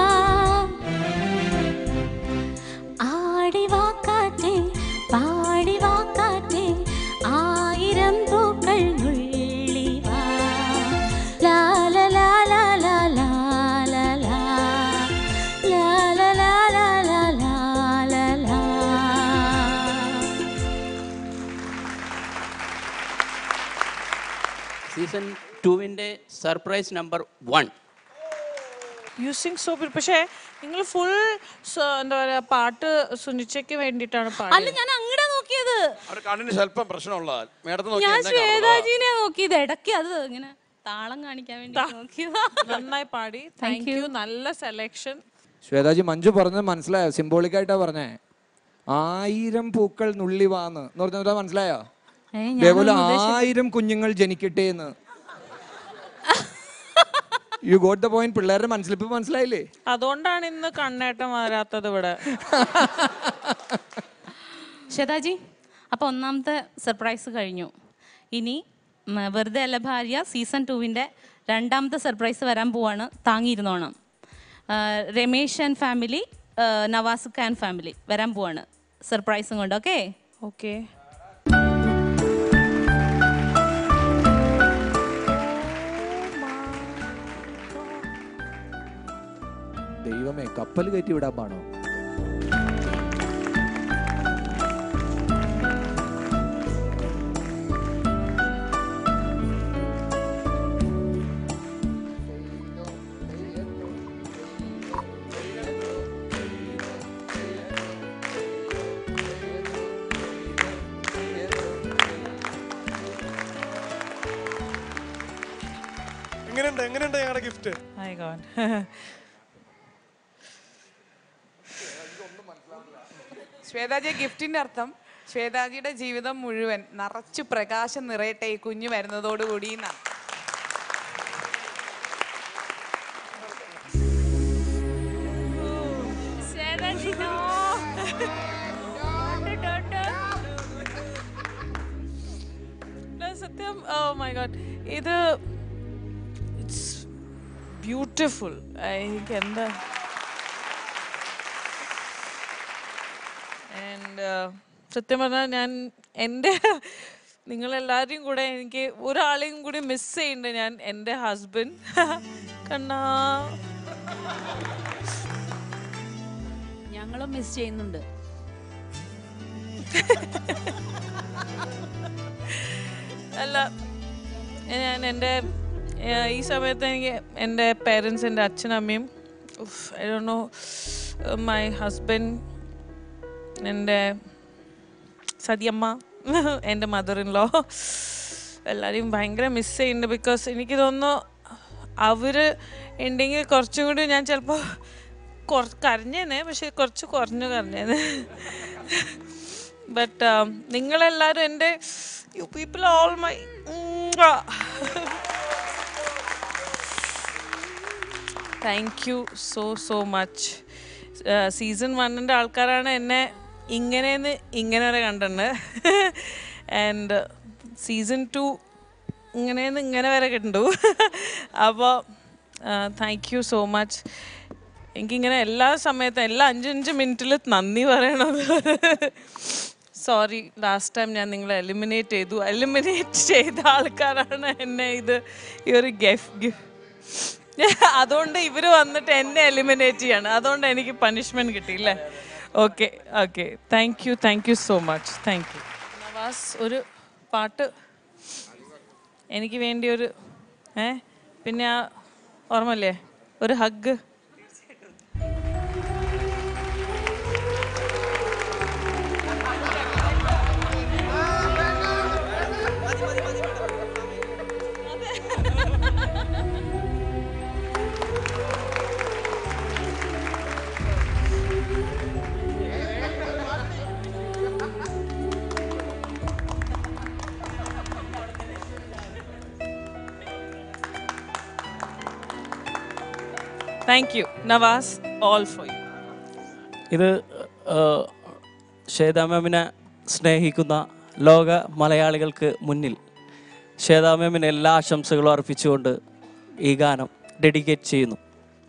ആടി വാ കാറ്റേ പാടി വാ കാറ്റേ ആയിരം പൂക്കൾ നുള്ളി വാ ലാ ലാ ലാ ലാ ലാ ലാ ലാ ലാ ലാ ലാ ലാ ലാ ലാ ലാ ലാ ലാ സീസൺ ടുവിൻ്റെ surprise number one you sing so പക്ഷേ നിങ്ങൾ ഫുൾ എന്താ പറയാ പാട്ട് സുനിച്ചയ്ക്ക് വേണ്ടിയിട്ടാണ് അല്ല പാടിയത് ഞാൻ അങ്ങടാ നോക്കിയത് അവിടെ കണ്ണിന് സ്വല്പം പ്രശ്നമുള്ള മേഡത്തെ നോക്കി ഞാൻ എന്നെ കാണുന്നത്. ശ്വേതാജീനെ നോക്കിയത് ഇടയ്ക്ക് അത് ഇങ്ങനെ താളം കാണിക്കാൻ വേണ്ടി നോക്കിയതാ നന്നായി പാടി താങ്ക് യു നല്ല സെലക്ഷൻ ശ്വേതാജി മഞ്ജു പറഞ്ഞത് മനസ്സിലായോ സിംബോളിക് ആയിട്ടാ പറഞ്ഞേ ആയിരം പൂക്കൾ നുള്ളി വാന്ന് എന്ന് പറഞ്ഞാ മനസ്സിലായോ ഏ, ഞാനൊന്നും ഇതേപോലെ ഉദ്ദേശിച്ച- ആയിരം കുഞ്ഞുങ്ങൾ ജനിക്കട്ടെ എന്ന് യു ഗോട്ട് ദ പോയിന്റ് പിള്ളേരുടെ മനസ്സിലിപ്പ് മനസ്സിലായില്ലേ അതുകൊണ്ടാണ് ഇന്ന് കണ്ണേട്ടം വരാത്തത് ഇവിടെ ശ്വേതാജി അപ്പോൾ ഒന്നാമത്തെ സർപ്രൈസ് കഴിഞ്ഞു ഇനി ഉം, വെറുതെ അല്ല ഭാര്യ സീസൺ ടുവിൻ്റെ രണ്ടാമത്തെ സർപ്രൈസ് വരാൻ പോവാണ് താങ്ങിയിരുന്നോണം ആ, Ramesh and family Nawaz Khan family വരാൻ പോവാണ് സർപ്രൈസും കൊണ്ട് ഓക്കെ ഓക്കെ ദൈവമേ കപ്പൽ കയറ്റി വിടാൻ പാണോ എങ്ങനെയുണ്ട് എങ്ങനെയുണ്ട് ഞങ്ങളുടെ ഗിഫ്റ്റ് മൈ ഗോഡ് ശ്വേതാജി ഗിഫ്റ്റിന്റെ അർത്ഥം ശ്വേതാജിയുടെ ജീവിതം മുഴുവൻ നിറച്ചു പ്രകാശം നിറയട്ടെ ഈ കുഞ്ഞു വരുന്നതോടുകൂടി എന്നാണ് സത്യം ഓ മൈ ഗോഡ് ഇത് ഇറ്റ്സ് ബ്യൂട്ടിഫുൾ എനിക്ക് എന്താ ആൻഡ് സത്യം പറഞ്ഞാൽ ഞാൻ എൻ്റെ നിങ്ങളെല്ലാവരെയും കൂടെ എനിക്ക് ഒരാളെയും കൂടി മിസ് ചെയ്യുന്നുണ്ട് ഞാൻ എൻ്റെ ഹസ്ബൻഡ് കണ്ണാ ഞങ്ങളും മിസ് ചെയ്യുന്നുണ്ട് അല്ല ഞാൻ എൻ്റെ ഏഹ്, ഈ സമയത്ത് എനിക്ക് എൻ്റെ പേരൻസ് എൻ്റെ അച്ഛനും അമ്മയും I do know my husband എൻ്റെ സതിയമ്മ എൻ്റെ മദർ ഇൻ ലോ എല്ലാവരെയും ഭയങ്കര മിസ് ചെയ്യുന്നുണ്ട് ബിക്കോസ് എനിക്ക് തോന്നുന്നു അവർ ഉണ്ടെങ്കിൽ കുറച്ചും കൂടി ഞാൻ ചിലപ്പോൾ കുറച്ച് കരഞ്ഞേനെ പക്ഷെ കുറച്ച് കുറഞ്ഞു കരഞ്ഞേനെ ബട്ട് നിങ്ങളെല്ലാവരും എൻ്റെ you people all my thank you so so much season വണ്ണിൻ്റെ ആൾക്കാരാണ് എന്നെ ഇങ്ങനെയെന്ന് ഇങ്ങനെ വരെ കണ്ടിട്ടുണ്ട് ആൻഡ് സീസൺ ടു ഇങ്ങനെയെന്ന് ഇങ്ങനെ വരെ കണ്ടു അപ്പോൾ താങ്ക് യു സോ മച്ച് എനിക്കിങ്ങനെ എല്ലാ സമയത്തും എല്ലാ അഞ്ചഞ്ച് മിനിറ്റിൽ നന്ദി പറയണത് സോറി ലാസ്റ്റ് ടൈം ഞാൻ നിങ്ങളെ എലിമിനേറ്റ് ചെയ്തു എലിമിനേറ്റ് ചെയ്ത ആൾക്കാരാണ് എന്നെ ഇത് ഈ ഒരു ഗിഫ് ഗിഫ് അതുകൊണ്ട് ഇവർ വന്നിട്ട് എന്നെ എലിമിനേറ്റ് ചെയ്യാണ് അതുകൊണ്ട് എനിക്ക് പണിഷ്മെൻറ്റ് കിട്ടിയില്ലേ okay okay thank you thank you so much thank you Nawaz ഒരു പാട്ട് എനിക്ക് വേണ്ടി ഒരു ഏ പിന്നെ ആ ഓർമ്മല്ലേ ഒരു hug thank you Nawaz all for you ഇത് ശ്വേതാ മാമിനെ സ്നേഹിക്കുന്ന ലോക മലയാളികൾക്ക് മുന്നിൽ ശ്വേതാ മാമിന് എല്ലാ ആശംസകളും അർപ്പിച്ചുകൊണ്ട് ഈ ഗാനം ഡെഡിക്കേറ്റ് ചെയ്യുന്നു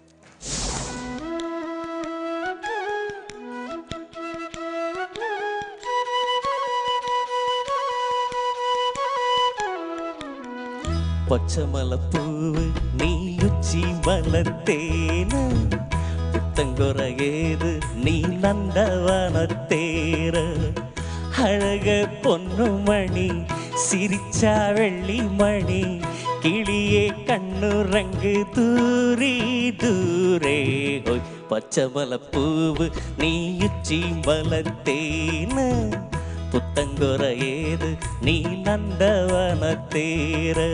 പച്ചമലപ്പൂവ് നീയുച്ചി മലത്തേന പുത്തങ്കുറകേത് നീ നന്ദവനത്തേര അഴക പൊന്നുമണി സിരിച്ച വെള്ളിമണി കിളിയെ കണ്ണുറങ്ക് ദൂരി ദൂരെ ഹോയ് പച്ചമലപ്പൂവ് നീയുച്ചി മലത്തേന് പുത്തങ്കുറ ഏത് നീ നന്ദവനത്തേര്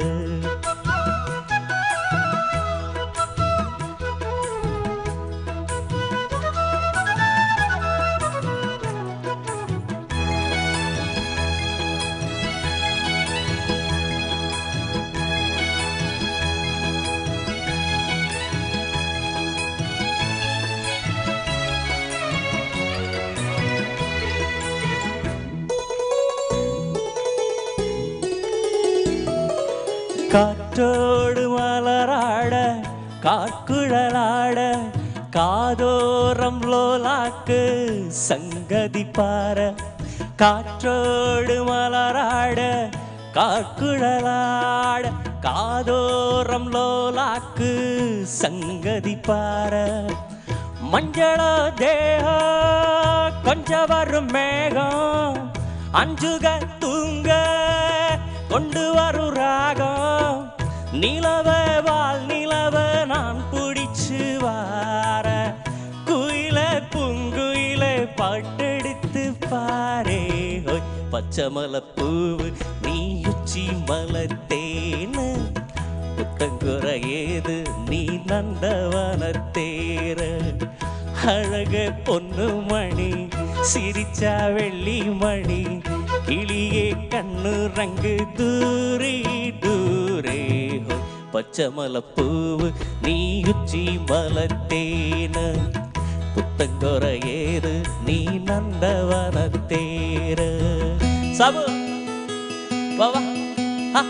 காற்றோடு மலராட காக்குழலாட காதோரம் லோலாக்கு சங்கதி பார காற்றோடு மலராட காக்குழலாட காதோரம் லோலாக்கு சங்கதி பார மஞ்சளோ தேகோ கொஞ்சம் வரும் மேகம் அஞ்சுக தூங்க கொண்டு வரும் ராகம் நிலவ வாழ் நிலவ நான் பிடிச்சு வார குயில பூங்குயில பாட்டெடுத்து பாரே ஹோய் பச்சை மலப்பூவு நீ உச்சி மலத்தேன்னு புத்தங்குற ஏது நீ நந்தவனத்தேர அழக பொண்ணு மணி சிரிச்சா வெள்ளி மணி கிளியே கண்ணு ரங்கு தூரி தூரே ஹோ பச்சை மலப்பூவு நீ உச்சி மலத்தேன புத்தங்குற ஏது நீ நந்தவனத்தேர சபு வா வா ஆ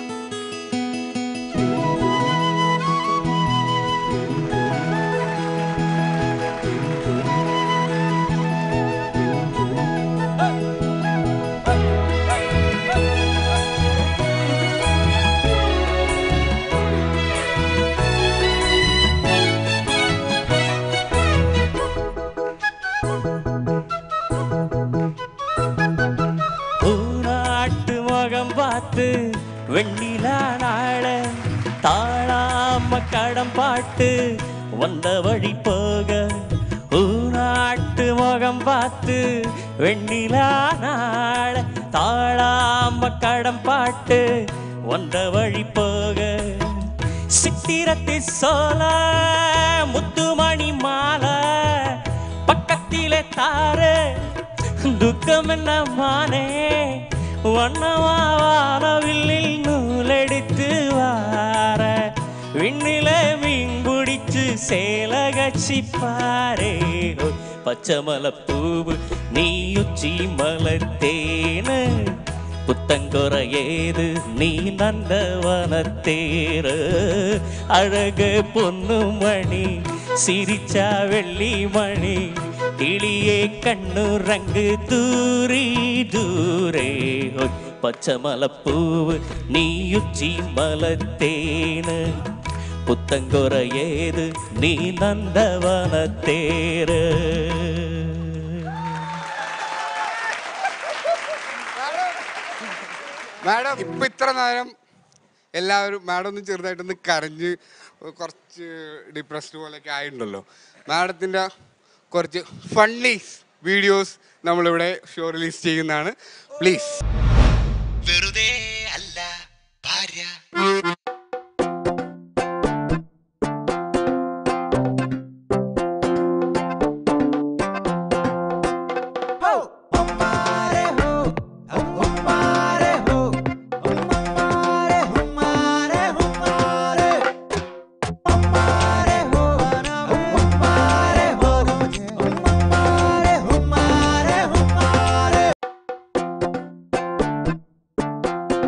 பூநாட்டு முகம் பார்த்து வெண்ணிலா நாள தாழாம கடம் பாட்டு வந்த வழி போக பூநாட்டு முகம் பார்த்து வெண்ணிலா நாள தாழாம கடம் பாட்டு வந்த வழி போக சித்திரத்தி சோல முத்துமணி மாலை பக்கத்திலே தாரு துக்கம் என்ன மானே வண்ணமாவானவில்லில் நூலெடுத்து வார விண்ணில மீன் பிடிச்சு சேலகச்சி பாரே ஹோய், பச்சை மலப்பூவு நீ உச்சி மலத்தேனு புத்தங்குற ஏது நீ நந்தவனத்தேர அழக பொண்ணு மணி சிரிச்சா வெள்ளி மணி கிளியே கண்ணு ரங்கு தூரி தூரே ஹோய், பச்சை மலப்பூவு நீ உச்சி மலத்தேனு புத்தங்குற ஏது நீ நந்தவனத்தேர മാഡം ഇപ്പൊ ഇത്ര നേരം എല്ലാവരും മാഡം ഒന്ന് ചെറുതായിട്ടൊന്ന് കരഞ്ഞ് കുറച്ച് ഡിപ്രസ്ഡ് പോലെയൊക്കെ ആയിട്ടുണ്ടല്ലോ മാഡത്തിന്റെ കുറച്ച് ഫണ്ണി വീഡിയോസ് നമ്മളിവിടെ ഷോ റിലീസ് ചെയ്യുന്നതാണ് പ്ലീസ് വെറുതെ അല്ല ഭാര്യ Hare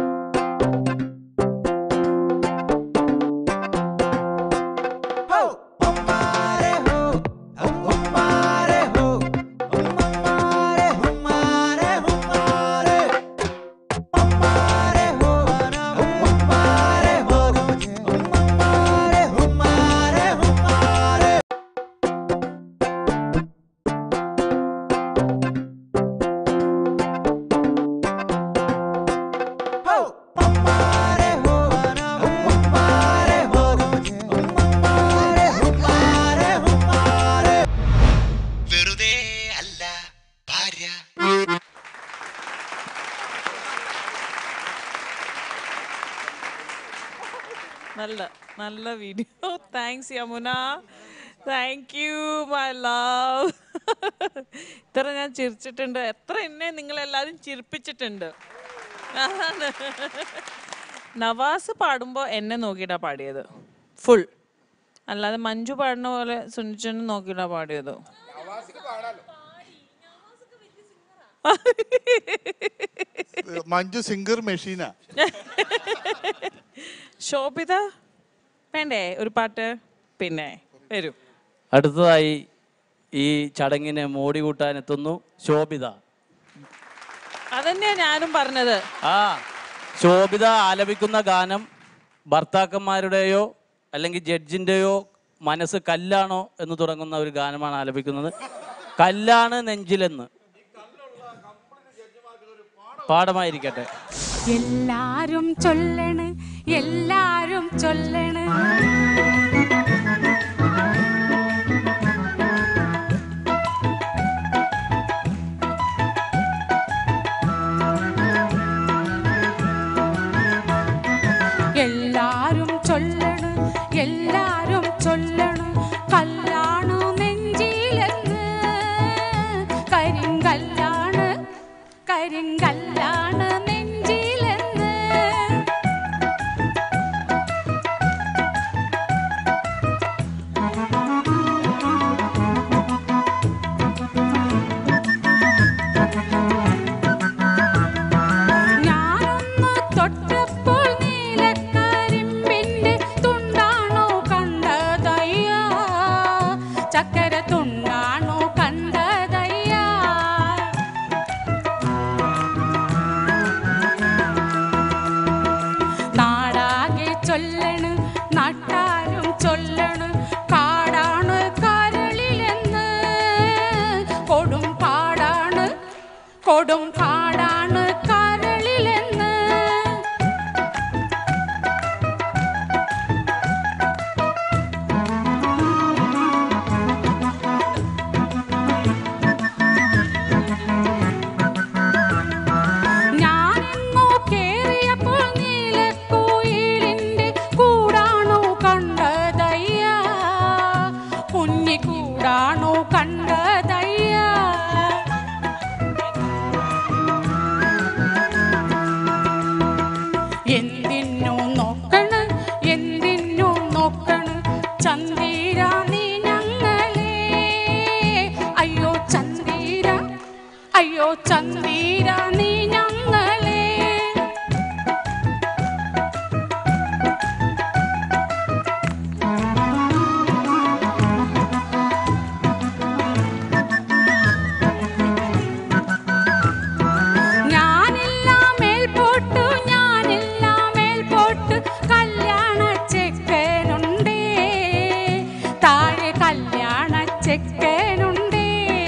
നല്ല നല്ല video thanks Yamuna thank you my love ഇത്ര ഞാൻ ചിരിച്ചിട്ടുണ്ട് എത്ര എന്നെ നിങ്ങളെല്ലാവരും ചിരിപ്പിച്ചിട്ടുണ്ട് അതാണ് നവാസ് പാടുമ്പോൾ എന്നെ നോക്കിയിട്ടാ പാടിയത് ഫുൾ അല്ലാതെ മഞ്ജു പാടുന്ന പോലെ സുനിച്ചനും നോക്കിയിട്ടാ പാടിയത് മഞ്ജു സിംഗർ മെഷീനാ ശോഭിത വേണ്ടേ ഒരു പാട്ട് പിന്നെ വരൂ അടുത്തതായി ഈ ചടങ്ങിനെ മോടി കൂട്ടാൻ എത്തുന്നു ശോഭിത അതന്നെയാ ഞാനും പറഞ്ഞത് ആ ശോഭിത ആലപിക്കുന്ന ഗാനം ഭർത്താക്കന്മാരുടെയോ അല്ലെങ്കിൽ ജഡ്ജിൻ്റെയോ മനസ്സ് കല്ലാണോ എന്ന് തുടങ്ങുന്ന ഒരു ഗാനമാണ് ആലപിക്കുന്നത് കല്ലാണ് നെഞ്ചിലെന്ന് പാഠമായിരിക്കട്ടെ എല്ലാരും ചൊല്ലണ് എല്ലാരും ചൊല്ലണ് എല്ലാരും ചൊല്ലണ് എല്ലാരും ചൊല്ലണ് കല്ലാണ് നെഞ്ചിലെന്ന് കരിങ്കല്ലാണ് കരിങ്കല്ലാണ് നെഞ്ചിലെന്ന് ഞാനൊന്ന് തൊട്ടപ്പോൾ നീലക്കരിമ്പിന്റെ തുണ്ടാണോ കണ്ടതയ്യ ചക്കര തുണ്ടാണോ കണ്ടതയ്യ നാടാകെ ചൊല്ലണ് നാട്ടാരും ചൊല്ലണ് കാടാണ് കരളിലെന്ന് കൊടും കാടാണ് കൊടും കാടാണ് കരളിലെന്ന് ഞാനെങ്ങോ കേറിയപ്പോൾ നീലക്കുയിലിന്റെ കൂടാണോ കണ്ടതയ്യ കുഞ്ഞി കൂടാണോ കണ്ടതയ്യ എന്തിനു നോക്കണ് എന്തിനു നോക്കണ് ചന്ദീര നീ ഞങ്ങളെ അയ്യോ ചന്ദീര അയ്യോ ചന്ദീര നീ ഞങ്ങളെ ഞാനെല്ലാം മേൽപോട്ടു ഞാനെല്ലാം മേൽപോട്ട് കല്യാണ ചെക്കനുണ്ടേ താഴെ കല്യാണ ചെക്കനുണ്ടേ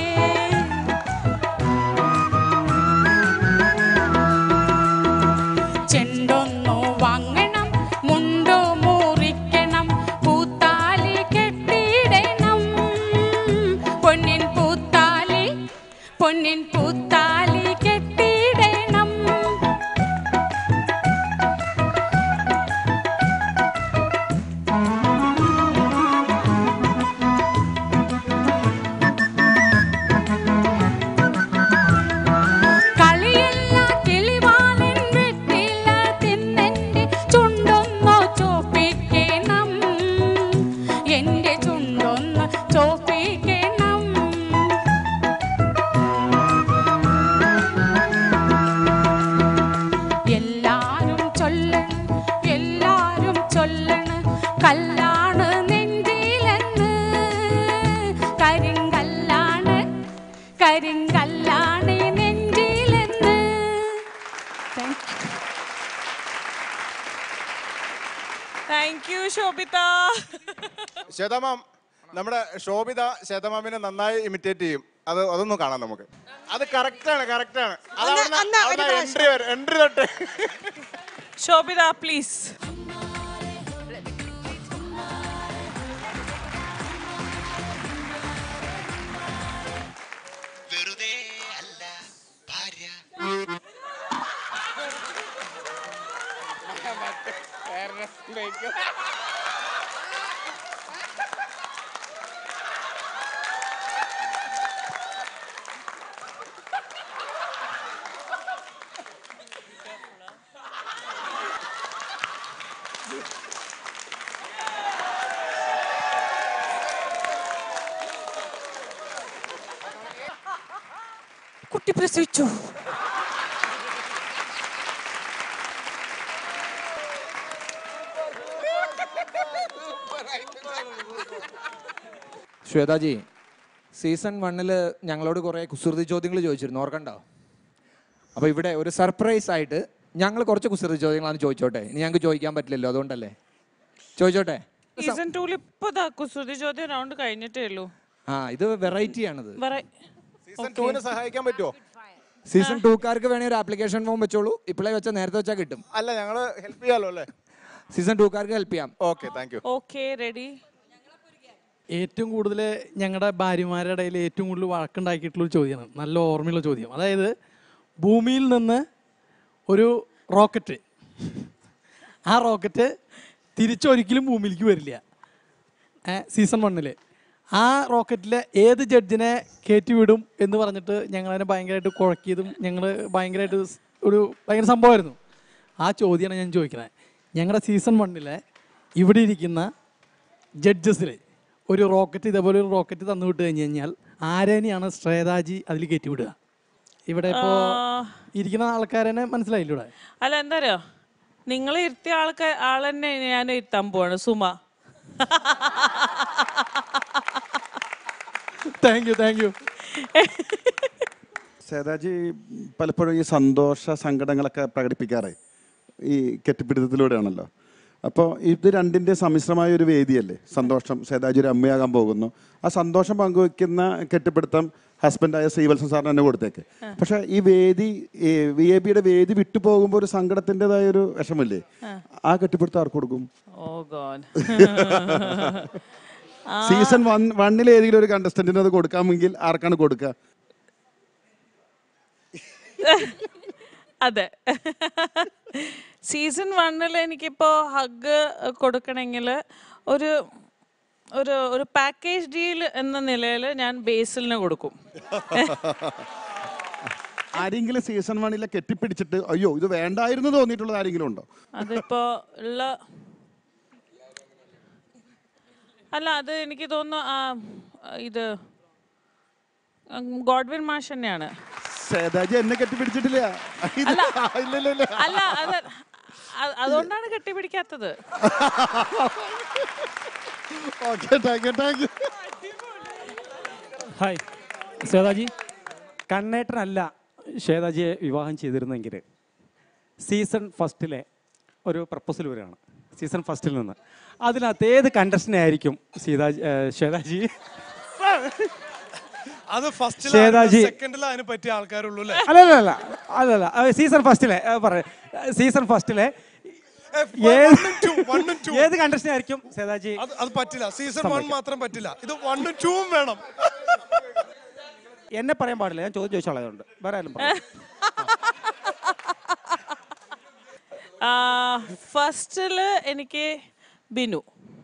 ചെണ്ടൊന്നു വാങ്ങണം മുണ്ടു മുറിക്കണം പൂത്താലി കെട്ടിടണം പൊന്നിൻ പൂത്താലി പൊന്നിൻ പൂത്താലി കെട്ടിടണം കളിയല്ല കിളിവാലൻ വെട്ടില തിന്നെന്റെ ചുണ്ടൊന്നു ചോപ്പിക്കണം എന്റെ ചുണ്ടൊന്ന് ചോപ്പിക്കണം എല്ലാരും ചൊല്ലണ് എല്ലാരും ചൊല്ലണ് കല്ലാണ് നെഞ്ചിലെന്ന് കരിങ്കല്ലാണ് കരിങ്കല്ലാണ് നെഞ്ചിലെന്ന് thank thank you Shobhita Shweta ma'am നമ്മുടെ ശോഭിത ശ്വേതമാമിനെ നന്നായി ഇമിറ്റേറ്റ് ചെയ്യും അത് അതൊന്നും കാണാം നമുക്ക് അത് കറക്റ്റാണ് കറക്റ്റാണ് എൻട്രി വരെ എൻട്രി തൊട്ട് ശോഭിത പ്ലീസ് വേറെ കുട്ടി പ്രസവിച്ചു ശ്വേതാജി സീസൺ വണ്ണില് ഞങ്ങളോട് കുറേ കുസൃതി ചോദ്യങ്ങൾ ചോദിച്ചിരുന്നു ഓർക്കണ്ടോ അപ്പോൾ ഇവിടെ ഒരു സർപ്രൈസ് ആയിട്ട് ഞങ്ങൾ കുറച്ച് കുസൃതി ചോദ്യങ്ങളാണ് ചോദിച്ചോട്ടെ ഇനി ഞങ്ങൾക്ക് ചോദിക്കാൻ പറ്റില്ലല്ലോ അതുകൊണ്ടല്ലേ ചോദിച്ചോട്ടെ സീസൺ ടൂല് ഇപ്പൊ ദാ കുസൃതി ചോദ്യം റൗണ്ട് കഴിഞ്ഞിട്ടേ ഉള്ളൂ ആ ഇത് വെറൈറ്റി ആണിത് വേറെ സീസൺ ടൂവിന് സഹായിക്കാൻ പറ്റുമോ സീസൺ ടൂക്കാർക്ക് വേണേ ഒരു ആപ്ലിക്കേഷൻ ഫോം വെച്ചോളൂ ഇപ്പോഴേ വെച്ചാൽ നേരത്തെ വെച്ചാൽ കിട്ടും അല്ല ഞങ്ങൾ ഹെൽപ്പ് ചെയ്യാലോ അല്ലേ സീസൺ ടൂക്കാർക്ക് ഹെൽപ്പ് ചെയ്യാം okay thank you okay ready ഏറ്റവും കൂടുതൽ ഞങ്ങളുടെ ഭാര്യമാരുടെ ഇടയിൽ ഏറ്റവും കൂടുതൽ വഴക്കുണ്ടാക്കിയിട്ടുള്ള ഒരു ചോദ്യമാണ് നല്ല ഓർമ്മയുള്ള ചോദ്യം അതായത് ഭൂമിയിൽ നിന്ന് ഒരു റോക്കറ്റ് ആ റോക്കറ്റ് തിരിച്ചൊരിക്കലും ഭൂമിയിലേക്ക് വരില്ല സീസൺ വണ്ണിൽ ആ റോക്കറ്റിലെ ഏത് ജഡ്ജിനെ കയറ്റി വിടും എന്ന് പറഞ്ഞിട്ട് ഞങ്ങളതിനെ ഭയങ്കരമായിട്ട് കുഴക്കിയതും ഞങ്ങൾ ഭയങ്കരമായിട്ട് സ് ഒരു ഭയങ്കര സംഭവമായിരുന്നു ആ ചോദ്യമാണ് ഞാൻ ചോദിക്കുന്നത് ഞങ്ങളുടെ സീസൺ വണ്ണിലെ ഇവിടെ ഇരിക്കുന്ന ജഡ്ജസിൽ ഒരു റോക്കറ്റ് ഇതേപോലെ ഒരു റോക്കറ്റ് തന്നു വിട്ട് കഴിഞ്ഞ് കഴിഞ്ഞാൽ ആരേനെയാണ് ശ്രേതാജി അതിൽ കയറ്റി വിടുക ഇവിടെ ഇപ്പോൾ ഇരിക്കുന്ന ആൾക്കാരെന്നെ മനസ്സിലായില്ല ഇവിടെ അല്ല എന്താ അറിയോ നിങ്ങൾ ഇരുത്തിയ ആൾക്കാർ ആളെന്നെ ഞാൻ ഇരുത്താൻ പോവാണ് Suma thank you thank you Shwetaji പലപ്പോഴും ഈ സന്തോഷ സങ്കടങ്ങളൊക്കെ പ്രകടിപ്പിക്കാറ് ഈ കെട്ടിപ്പിടുത്തത്തിലൂടെയാണല്ലോ അപ്പോൾ ഇത് രണ്ടിൻ്റെ സമ്മിശ്രമായ ഒരു വേദിയല്ലേ സന്തോഷം സേതാജി ഒരു അമ്മയാകാൻ പോകുന്നു ആ സന്തോഷം പങ്കുവെക്കുന്ന കെട്ടിപ്പിടുത്തം ഹസ്ബൻഡായ ശ്രീവത്സൻ സാറിന് തന്നെ കൊടുത്തേക്ക് പക്ഷേ ഈ വേദി വി എ ബിയുടെ വേദി വിട്ടു പോകുമ്പോൾ ഒരു സങ്കടത്തിൻ്റെതായ ഒരു വിഷമല്ലേ ആ കെട്ടിപ്പിടുത്തം ആർക്ക് കൊടുക്കും ഓ ഗോഡ് സീസൺ വൺ വണ്ണിൽ ഏതെങ്കിലും ഒരു കണ്ടസ്റ്റന്റിന് അത് കൊടുക്കാമെങ്കിൽ ആർക്കാണ് കൊടുക്കുക അതെ സീസൺ വണ്ണിൽ എനിക്കിപ്പോൾ ഹഗ് കൊടുക്കണമെങ്കിൽ ഒരു ഒരു ഒരു പാക്കേജ് ഡീൽ എന്ന നിലയിൽ ഞാൻ ബേസിലിന് കൊടുക്കും ആരെങ്കിലും സീസൺ വണ്ണിലെ കെട്ടിപ്പിടിച്ചിട്ട് അയ്യോ ഇത് വേണ്ടായിരുന്നു തോന്നിയിട്ടുള്ളത് ആരെങ്കിലും ഉണ്ടോ അതിപ്പോ ഉള്ള അല്ല അത് എനിക്ക് തോന്നുന്നു ആ ഇത് ഗോഡ്വിൻ മാഷ് തന്നെയാണ് സേതാജി എന്നെ കെട്ടിപ്പിടിച്ചിട്ടില്ല ഇത് ഇല്ല, ഇല്ല, ഇല്ല. അല്ല അത് അ- അതുകൊണ്ടാണ് കെട്ടിപ്പിടിക്കാത്തത് okay thank you thank you hi Shwetaji കണ്ണേട്ടനല്ല ശ്വേതാജിയെ വിവാഹം ചെയ്തിരുന്നെങ്കിൽ സീസൺ ഫസ്റ്റിലെ ഒരു പ്രപ്പോസൽ വരികയാണ് സീസൺ ഫസ്റ്റിൽ നിന്ന് അതിനകത്ത് ഏത് കണ്ടസ്റ്റനെ ആയിരിക്കും സീതാജി ഏഹ് ശ്വേതാജി അത് ഫസ്റ്റിൽ ശ്വേതാജി. സെക്കൻഡിൽ അതിന് പറ്റിയ ആൾക്കാരുള്ളൂ അല്ലേ അല്ലല്ല അല്ല അല്ലല്ല സീസൺ ഫസ്റ്റിലെ പറ സീസൺ ഫസ്റ്റിലെ ഏത് കണ്ടസ്റ്റനെ ആയിരിക്കും സേതാജി അത് അത് പറ്റില്ല സീസൺ വൺ സമ്മതിക്കാം. മാത്രം പറ്റില്ല ഇത് വണ്ണും ടൂവും വേണം എന്നെ പറയാൻ പാടില്ല ഞാൻ ചോദ്യം ചോദിച്ചോളാതുണ്ട് വേറെ ആരും പറയാം ഫസ്റ്റില് എനിക്ക് ബിനു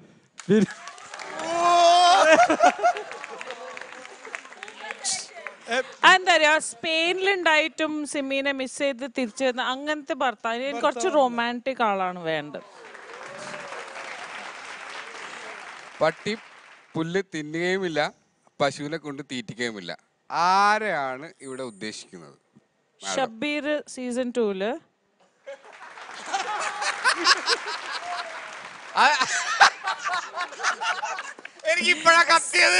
എന്താ പറയാ സ്പെയിനിലുണ്ടായിട്ടും സിമീനെ മിസ് ചെയ്ത് തിരിച്ചു വരുന്ന അങ്ങനത്തെ ഭർത്താവ് എനിക്ക് കുറച്ച് റൊമാൻറ്റിക് ആളാണ് വേണ്ടത് പട്ടി പുല്ല് തിന്നുകയുമില്ല പശുവിനെ കൊണ്ട് തീറ്റിക്കുകയുമില്ല ആരെയാണ് ഇവിടെ ഉദ്ദേശിക്കുന്നത് മാഡം? ഷബീർ സീസൺ ടൂല് എനിക്ക് ഇപ്പോഴാ കത്തിയത്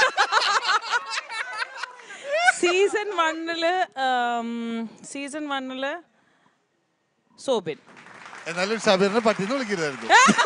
സീസൺ വണ്ണില് സീസൺ വണ്ണില് സോബിൻ എന്നാലും ഷബീറിനെ പട്ടിന്ന് വിളിക്കരുതായിരുന്നു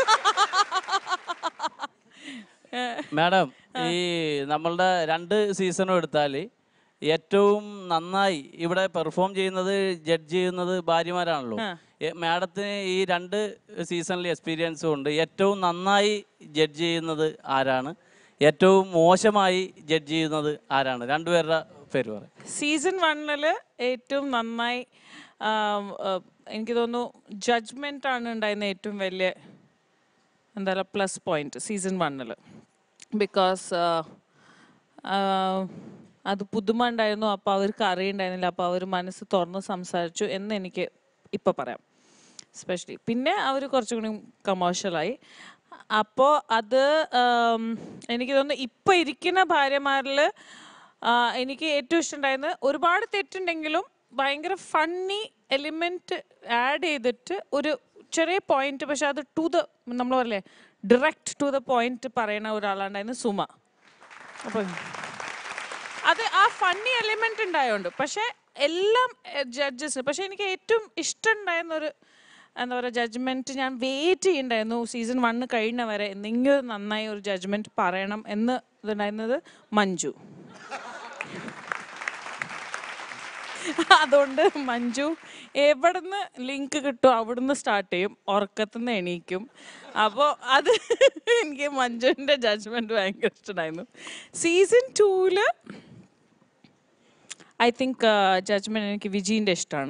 മാഡം ഈ നമ്മളുടെ രണ്ട് സീസണും എടുത്താൽ ഏറ്റവും നന്നായി ഇവിടെ പെർഫോം ചെയ്യുന്നത് ജഡ്ജ് ചെയ്യുന്നത് ഭാര്യമാരാണല്ലോ ആ. എ- മാഡത്തിന് ഈ രണ്ട് സീസണിൽ എക്സ്പീരിയൻസും ഉണ്ട് ഏറ്റവും നന്നായി ജഡ്ജ് ചെയ്യുന്നത് ആരാണ് ഏറ്റവും മോശമായി ജഡ്ജ് ചെയ്യുന്നത് ആരാണ് രണ്ടുപേരുടെ പേര് പറയും സീസൺ വണ്ണില് ഏറ്റവും നന്നായി ആം, ആ, എനിക്ക് തോന്നുന്നു ജഡ്ജ്മെന്റ് ആണ് ഉണ്ടായിരുന്ന ഏറ്റവും വലിയ എന്താ പറയുക പ്ലസ് പോയിന്റ് സീസൺ വണ്ണിൽ ബിക്കോസ് അത് പുതുമ ഉണ്ടായിരുന്നു അപ്പോൾ അവർക്ക് അറിയണ്ടായിരുന്നില്ല അപ്പോൾ അവർ മനസ്സ് തുറന്ന് സംസാരിച്ചു എന്ന് എനിക്ക് ഇപ്പം പറയാം സ്പെഷ്യലി പിന്നെ അവർ കുറച്ചും കൂടി കമേഴ്ഷ്യലായി അപ്പോൾ അത് ആം, എനിക്ക് തോന്നുന്നു ഇപ്പോൾ ഇരിക്കുന്ന ഭാര്യമാരിൽ ആ, എനിക്ക് ഏറ്റവും ഇഷ്ടമുണ്ടായിരുന്നത് ഒരുപാട് തെറ്റുണ്ടെങ്കിലും ഭയങ്കര ഫണ്ണി എലിമെന്റ് ആഡ് ചെയ്തിട്ട് ഒരു ചെറിയ പോയിന്റ് പക്ഷെ അത് ടു ദ നമ്മൾ പറയല്ലേ ഡയറക്റ്റ് ടു ദ പോയിന്റ് പറയുന്ന ഒരാളുണ്ടായിരുന്നു സുമ അപ്പം അത് ആ ഫണ്ണി എലിമെന്റ് ഉണ്ടായോണ്ട് പക്ഷെ എല്ലാം ജഡ്ജസ് പക്ഷെ എനിക്ക് ഏറ്റവും ഇഷ്ടം ഉണ്ടായിരുന്ന ഒരു എന്താ പറയുക ജഡ്ജ്മെന്റ് ഞാൻ വെയിറ്റ് ചെയ്യുന്നുണ്ടായിരുന്നു സീസൺ വണ്ണ് കഴിയുന്ന വരെ എന്തെങ്കിലും നന്നായി ഒരു ജഡ്ജ്മെന്റ് പറയണം എന്ന് ഇതുണ്ടായിരുന്നത് മഞ്ജു അതുകൊണ്ട് മഞ്ജു എവിടുന്ന് ലിങ്ക് കിട്ടും അവിടുന്ന് സ്റ്റാർട്ട് ചെയ്യും ഉറക്കത്തുനിന്ന് എണീക്കും അപ്പോൾ അത് എനിക്ക് മഞ്ജുവിൻ്റെ ജഡ്ജ്മെന്റ് ഭയങ്കര ഇഷ്ടമായിരുന്നു സീസൺ ടൂവില് ഐ തിങ്ക് ജഡ്ജ്മെന്റ് എനിക്ക് വിജീൻ്റെ ഇഷ്ടമാണ്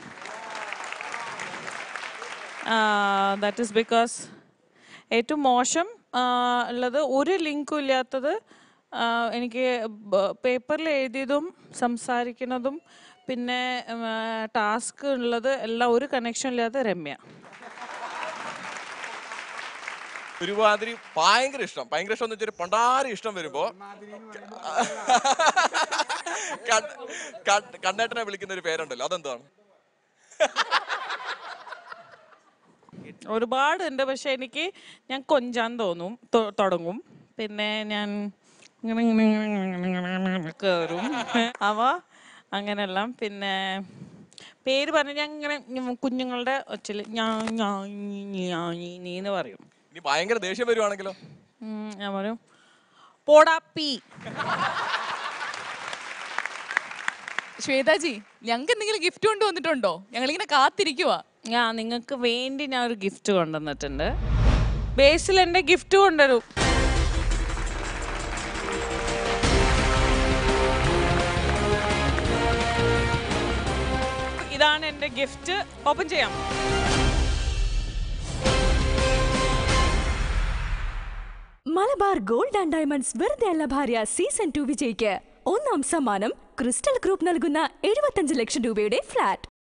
ദാറ്റ് ഈസ് ബിക്കോസ് ഏറ്റവും മോശം ആ, ഉള്ളത് ഒരു ലിങ്കും ഇല്ലാത്തത് ആ, എനിക്ക് പേപ്പറിൽ എഴുതിയതും സംസാരിക്കുന്നതും പിന്നെ ടാസ്ക് ഉള്ളത് എല്ലാം ഒരു കണക്ഷൻ ഇല്ലാത്ത രമ്യ ഒരുമാതിരി ഭയങ്കര ഇഷ്ടം ഭയങ്കര ഇഷ്ടം എന്ന് വെച്ചാൽ പണ്ടാരി ഇഷ്ടം വരുമ്പോ കൺ- കൺ- കണ്ണേട്ടനെ വിളിക്കുന്ന ഒരു പേരുണ്ടല്ലോ അതെന്താണ് ഒരുപാട് ഉണ്ട് പക്ഷെ എനിക്ക് ഞാൻ കൊഞ്ചാൻ തോന്നും തൊ- തുടങ്ങും പിന്നെ ഞാൻ ഇങ്ങനെ ഇങ്ങനെ ഇങ്ങനെ ഇങ്ങനെ ഇങ്ങനെ ഇങ്ങനെ കയറും അവ അങ്ങനെയെല്ലാം പിന്നെ പേര് പറഞ്ഞ് ഞാൻ ഇങ്ങനെ ഞ- കുഞ്ഞുങ്ങളുടെ ഒച്ചയിൽ ഞാൻ ഞാൻ ഞാൻ നീ എന്ന് പറയും ഇനി ഭയങ്കര ദേഷ്യം വരുവാണെങ്കിലോ ഉം, ഞാൻ പറയും പോടാ പീ ശ്വേതാജി ഞങ്ങൾക്ക് എന്തെങ്കിലും ഗിഫ്റ്റ് കൊണ്ടുവന്നിട്ടുണ്ടോ ഞങ്ങളിങ്ങനെ കാത്തിരിക്കുവാ ഞാൻ നിങ്ങൾക്ക് വേണ്ടി ഞാൻ ഒരു ഗിഫ്റ്റ് കൊണ്ടുവന്നിട്ടുണ്ട് ബേസിൽ എൻ്റെ ഗിഫ്റ്റ് കൊണ്ടുവരും ഇതാണ് എൻ്റെ ഗിഫ്റ്റ് ഓപ്പൺ ചെയ്യാം മലബാർ ഗോൾഡ് ആൻഡ് ഡയമണ്ട്സ് വെറുതെ അല്ല ഭാര്യ സീസൺ ടു വിജയിക്ക് ഒന്നാം സമ്മാനം ക്രിസ്റ്റൽ ഗ്രൂപ്പ് നൽകുന്ന എഴുപത്തഞ്ച് ലക്ഷം രൂപയുടെ ഫ്ലാറ്റ്